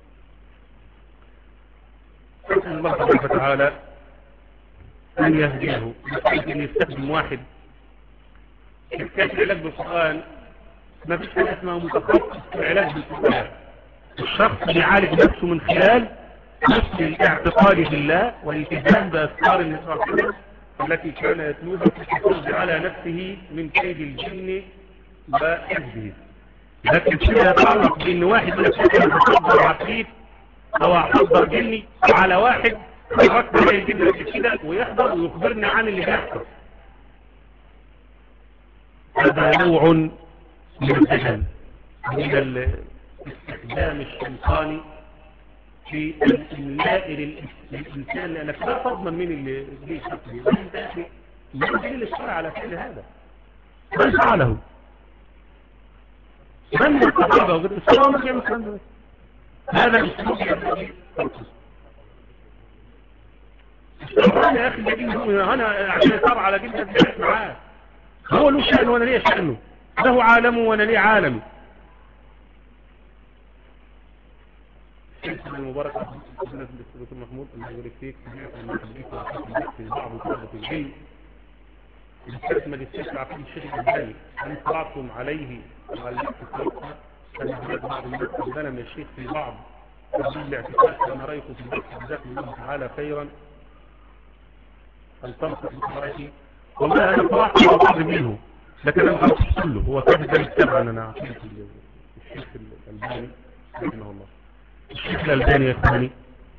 نسأل الله سبحانه وتعالى أن يهديه أن يستخدم واحد كيف العلاج بالقرآن ما فيش حاجة اسمها متخصص في العلاج بالقرآن الشخص بيعالج نفسه من خلال نفس الاعتقاد بالله والالتزام بأسرار النساء التي كان يتلوها في الحفاظ على نفسه من كيد الجن وحزبه لكن فيما يتعلق بان واحد من الفكرة يتصدر عفريت او احضر جني على واحد يركب على الجن كده ويحضر ويخبرني عن اللي بيحصل هذا نوع من الجهل من الاستخدام الشيطاني في الاملاء للإنسان لأنك لا تضمن من اللي ليه شكله ما دليل الشرع على فعل هذا من فعله من الصحابة وقد الصحابة ما كانوا كانوا هذا الاسلوب ينبغي استمران يا اخي الذين انا عشان يصار على جلدة بحث معاه هو له شأن وانا ليه شأنه له عالمه وانا ليه عالمي السلام المبارك ربنا في الدكتور محمود الله يبارك فيك في بعض طلبة العلم الشيخ ماجستير العقيد الشيخ الألباني هل طلعتم عليه على الاعتقاد أن هناك بعض الناس عندنا من الشيخ في بعض تبديل الاعتقاد كما رأيكم في البحث جزاكم الله تعالى خيرا أن تنصح بقراءتي والله أنا طلعت على بعض منه لكن أنا ما كله هو كان ده السبع أنا عقيدة الشيخ الألباني رحمه الله الشيخ الألباني يا إخواني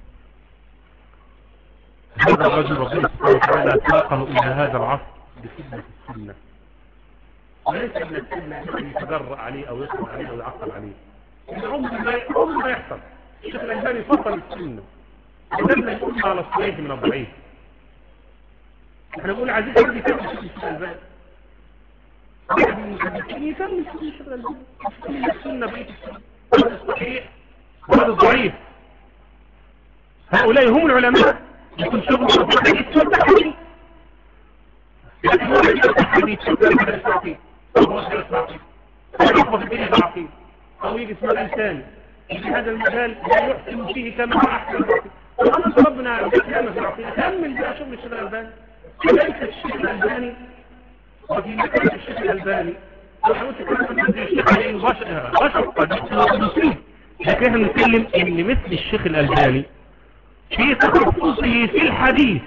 هذا الرجل ربنا سبحانه وتعالى ساقه إلى هذا العصر بخدمة السنة وليس من السنة أن يتجرأ عليه أو يصبر عليه أو يعقل عليه عمر ما عمر ما يحصل الشيخ الألباني فصل السنة ونبنى الأمة على الصحيح من الضعيف احنا بنقول عزيز عندي كم الشيخ الألباني واحد من المحدثين يسمي الشيخ الألباني السنة بيت السنة الصحيح وهذا الضعيف هؤلاء هم العلماء يكون شغل الحديث والتحديث لكن هو الحديث والتحديث هو يحفظ الدين العقيد أو يجي اسمه الإنسان في هذا المجال لا يحسن فيه كما أحسن العقيد وأنا طلبنا كلمة في العقيد كمل بقى شغل الشيخ الألباني ليس الشيخ الألباني وفي مكان الشيخ الألباني وحاولت كلمة الشيخ عليه بشر بشر قد يصيب لكن احنا نتكلم ان مثل الشيخ الألباني في تخصصه في الحديث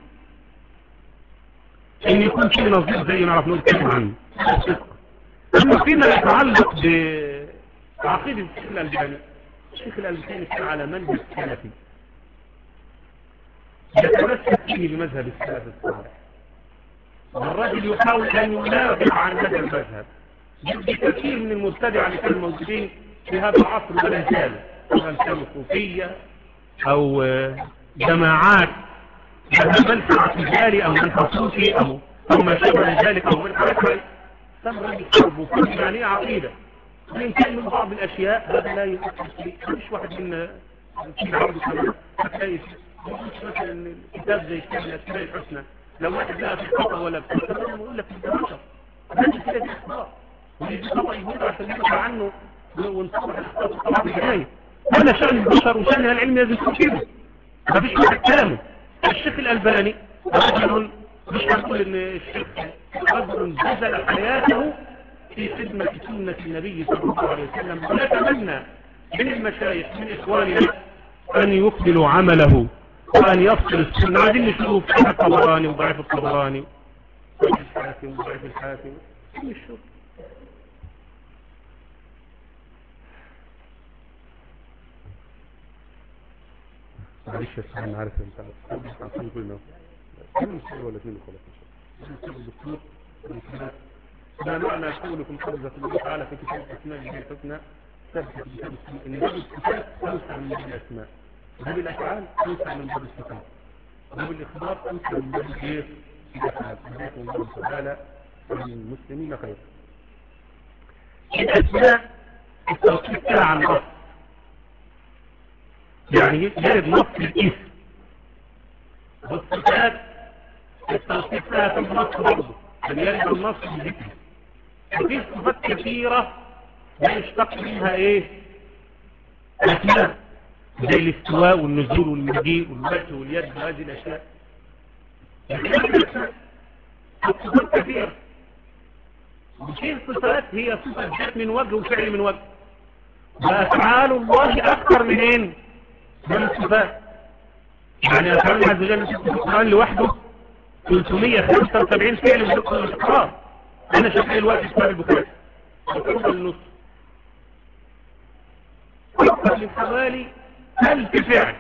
ان يكون في نظير زي ما نعرف نقول كلمة عنه اما فيما يتعلق بعقيدة الشيخ الألباني الشيخ الألباني كان على منهج سلفي يتمسك فيه بمذهب السلف الصالح والرجل يحاول أن ينافع عن هذا المذهب كثير من المبتدع اللي كانوا موجودين في هذا العصر ولا زالوا سواء كانوا صوفية أو جماعات لها منفع تجاري أو منفع صوفي أو أو ما شابه ذلك أو منفع أكبر تم الحرب وكل يعني عقيدة وإن كان من بعض الأشياء هذا لا يؤثر فيه مش واحد من في عرض كمان هتلاقي مثلا كتاب زي كتاب الأسماء الحسنى لو واحد لقى في خطأ ولا بتاع يقول لك في البشر هذا كده دي اخطاء ودي خطأ يقول عشان يدفع عنه ونصبح الاخطاء طبعا بالنهاية هذا شأن البشر وشأن العلم لازم يكون كده ما فيش واحد كامل الشيخ الألباني رجل مش هنقول ان الشيخ رجل بذل حياته في خدمة سنة النبي صلى الله عليه وسلم ونتمنى من المشايخ من إخواننا أن يكملوا عمله وأن يفصل السنة عايزين نشوف الطبراني وضعيف الطبراني ضعيف الحاكم وضعيف الحاكم نشوف معلش يا سيدي انا عارف انت عارفين كلنا كم سنه ولا اثنين خلاص ان شاء الله الدكتور ما معنى قولكم حفظة الله تعالى في كتاب الاسماء الله الحسنى ثبت في كتاب الاسماء ان باب الصفات اوسع من باب الاسماء باب الافعال اوسع من باب الصفات باب الاخبار اوسع من باب الايه الافعال جزاكم الله تعالى المسلمين خير الاسماء التوقيت عن نص يعني يرد نص الاسم والصفات التوقيت لها في النص برضه بل يرد النص بالذكر وفي صفات كثيرة يشتق منها ايه اسماء زي الاستواء والنزول والمجيء والوجه واليد وهذه الاشياء صفات كثيرة وفي الصفات هي صفة ذات من وجه وفعل من وجه وافعال الله اكثر من ايه من الصفات يعني افعال الله عز وجل في القرآن لوحده 375 فعل من الاستقرار انا شغال الوقت اسمع البخاري وكرب النص اكثر من حوالي الف فعل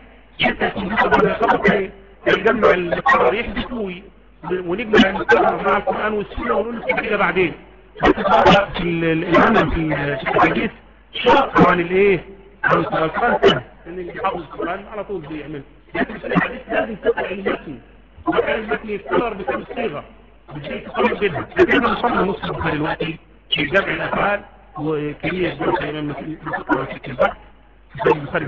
يجمع القرار يحدثوا ونجمع المقرر مع القرآن والسنة ونقول لكم كده بعدين في العمل في الحديث شاق عن الايه عن القرآن سهل ان اللي حافظ القرآن على طول بيعمل لكن في الحديث لازم تقرأ المتن وكان المتن يتكرر بسبب الصيغة بتجي تقرب جدا لكن احنا وصلنا نص البخاري دلوقتي في جمع الافعال وكمية جمع الامام مسلم بتقرا في البحث زي البخاري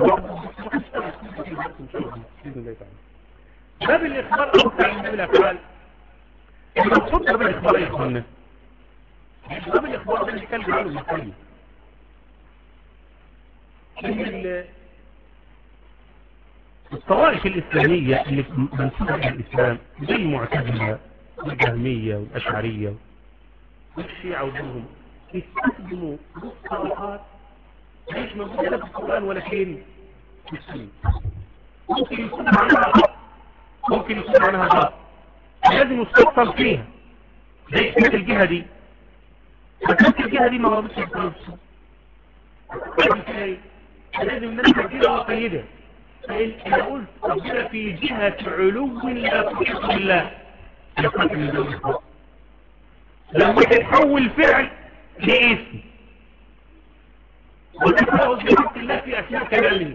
باب الاخبار اوسع من باب الافعال المقصود باب الاخبار يا اخوانا باب الاخبار ده بيتكلم عنه المسلم الطوائف الإسلامية اللي منسوبة إلى الإسلام زي المعتزلة والجهمية والأشعرية والشيعة وغيرهم يستخدموا مصطلحات ليش موجودة لا في القرآن ولا فين في السنة ممكن يكون معناها ممكن يكون معناها غلط لازم نستفصل فيها زي كانت الجهة دي فكانت الجهة دي ما رضتش تكون لازم ننسى كده وقيدها انا قلت ربنا في جهة علو لا تحيط بالله لما تتحول فعل لاسم وتتحول بحق الله في أثناء كلامه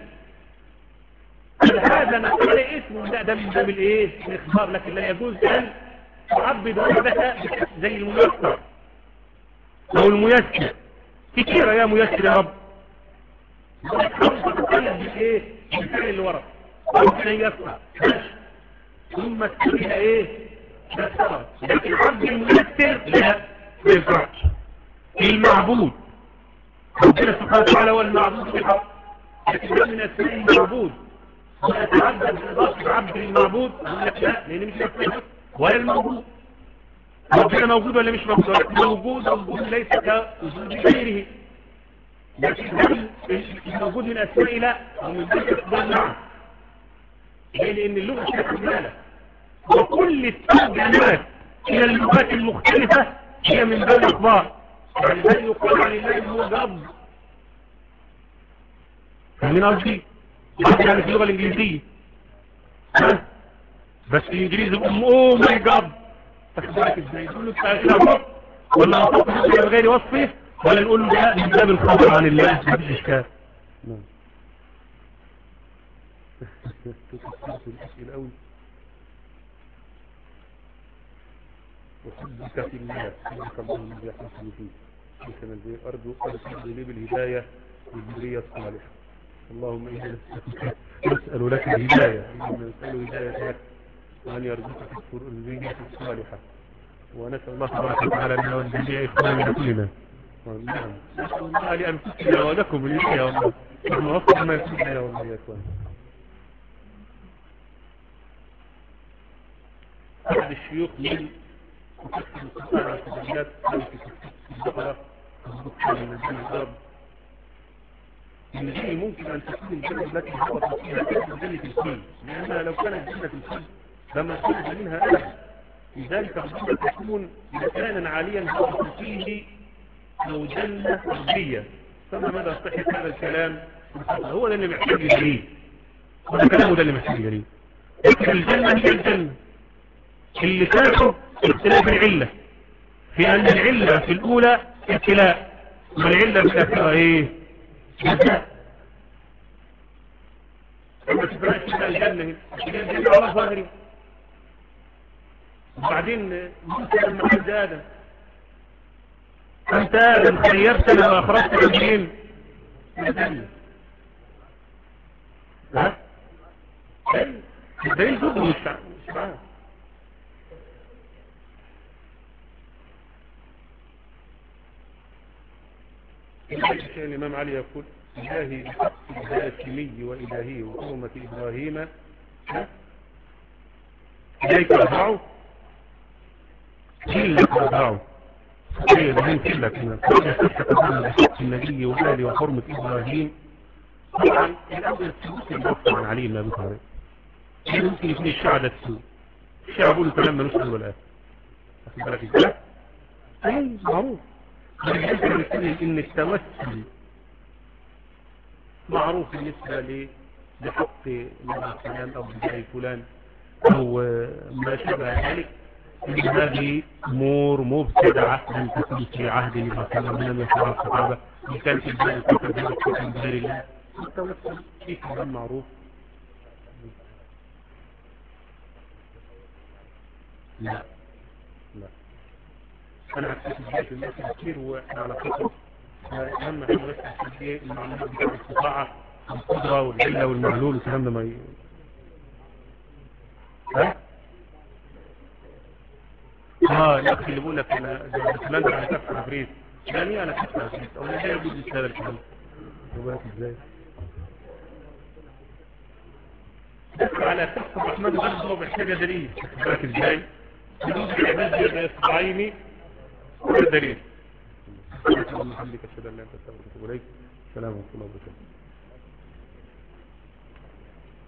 هذا نقول اسم لا ده من باب الايه الاخبار لكن لا يجوز ان تعبد وحدك زي الميسر او الميسر كتيرة يا ميسر يا رب ايه الفعل اللي ورا ربنا يسمع ثم تسميها ايه لكن عبد الميسر لا ما ينفعش المعبود ربنا سبحانه وتعالى هو المعبود بالحق لكن ده من اسماء المعبود ويتعبد باضافه عبد المعبود يقول لك لا لان مش اسماء ولا الموجود ربنا موجود ولا مش موجود موجود موجود ليس كوجود غيره لكن الموجود من اسماء لا ومن ذلك اخبار نعم لان اللغه شكلها وكل الترجمات الى اللغات المختلفة هي من باب الاخبار يعني هل يقال عن الله هو جاب فاهمين قصدي يعني في اللغة الانجليزية بس الانجليزي يقول اوه ماي جاد تاخد بالك ازاي يقول له انت ولا نطلق بغير وصفه ولا نقول له ده من باب الخبر عن الله مفيش اشكال نعم الأسئلة قوي وحبك في الله حبك الله الذي يحسن فيه لك من أرجو أن لي بالهداية والذرية الصالحة اللهم إنا نسأل لك الهداية نسأل هداية لك وأن يرزقك الذرية الصالحة ونسأل الله تبارك وتعالى لنا والجميع إخواننا كلنا نعم نسأل الله لأنفسنا ولكم الهداية والله نحن أصلا ما يكون لنا والله يا إخوان أحد الشيوخ من مكتب القرآن على التدريات في البقرة من الدين الأرض من دي ممكن أن تكون الجنة التي هبط فيها كانت جنة الكل لأنها لو كانت جنة الكل لما خرج منها أهل لذلك ربما تكون مكانا عاليا هبط فيه أو جنة أرضية فما مدى صحة هذا الكلام هو ده اللي محتاج دليل هذا كلامه ده اللي محتاج دليل لكن الجنة هي الجنة اللي كانوا اختلاف العلة في أن العلة في الأولى ابتلاء والعلة في الأخيرة إيه جزاء أما تفرقش بقى الجنة الجنة على ظاهري وبعدين موسى لما حد آدم أنت آدم خيرتنا وأخرجت من الجنة ها؟ الدليل ضده مش معاه الشيء الإمام علي يقول إلهي بحق الهاشمي وإلهي وحرمة إبراهيم إليك أربعه كلك أربعه هي ده كلك هنا بحق النبي وآله وحرمة إبراهيم طبعا الأول السلوك الموقع عن علي بن أبي طالب ممكن يكون الشعب ده السوء الشعب يقول كلام ملوش حل ولا أخذ بالك ازاي؟ أي معروف ان التوسل معروف بالنسبة لحق نبي فلان او بداية فلان او ما شابه ذلك ان هذه امور مبتدعة لم تكن في عهد النبي صلى الله عليه وسلم من يشرع الصحابة ان كان في البلد الكفر بغير بغير الله التوسل في كلام معروف لا لا انا هكتشف في الناس كتير واحنا على خطر اهم حاجه بس ايه المعلومات بتاع الاستطاعه القدره والعله والمعلول والكلام ده ما ي... ها؟ اه الاخ اللي بيقول لك انا فلان انا كفر عفريت يعني انا كفر عفريت او لا يجوز هذا الكلام بالك ازاي؟ على كفر الرحمن برضه محتاجه دليل بالك ازاي؟ بدون العباد يستعيني ولا دليل اللهم حمدك اشهد ان لا اله الا انت استغفرك واتوب اليك السلام عليكم ورحمه الله وبركاته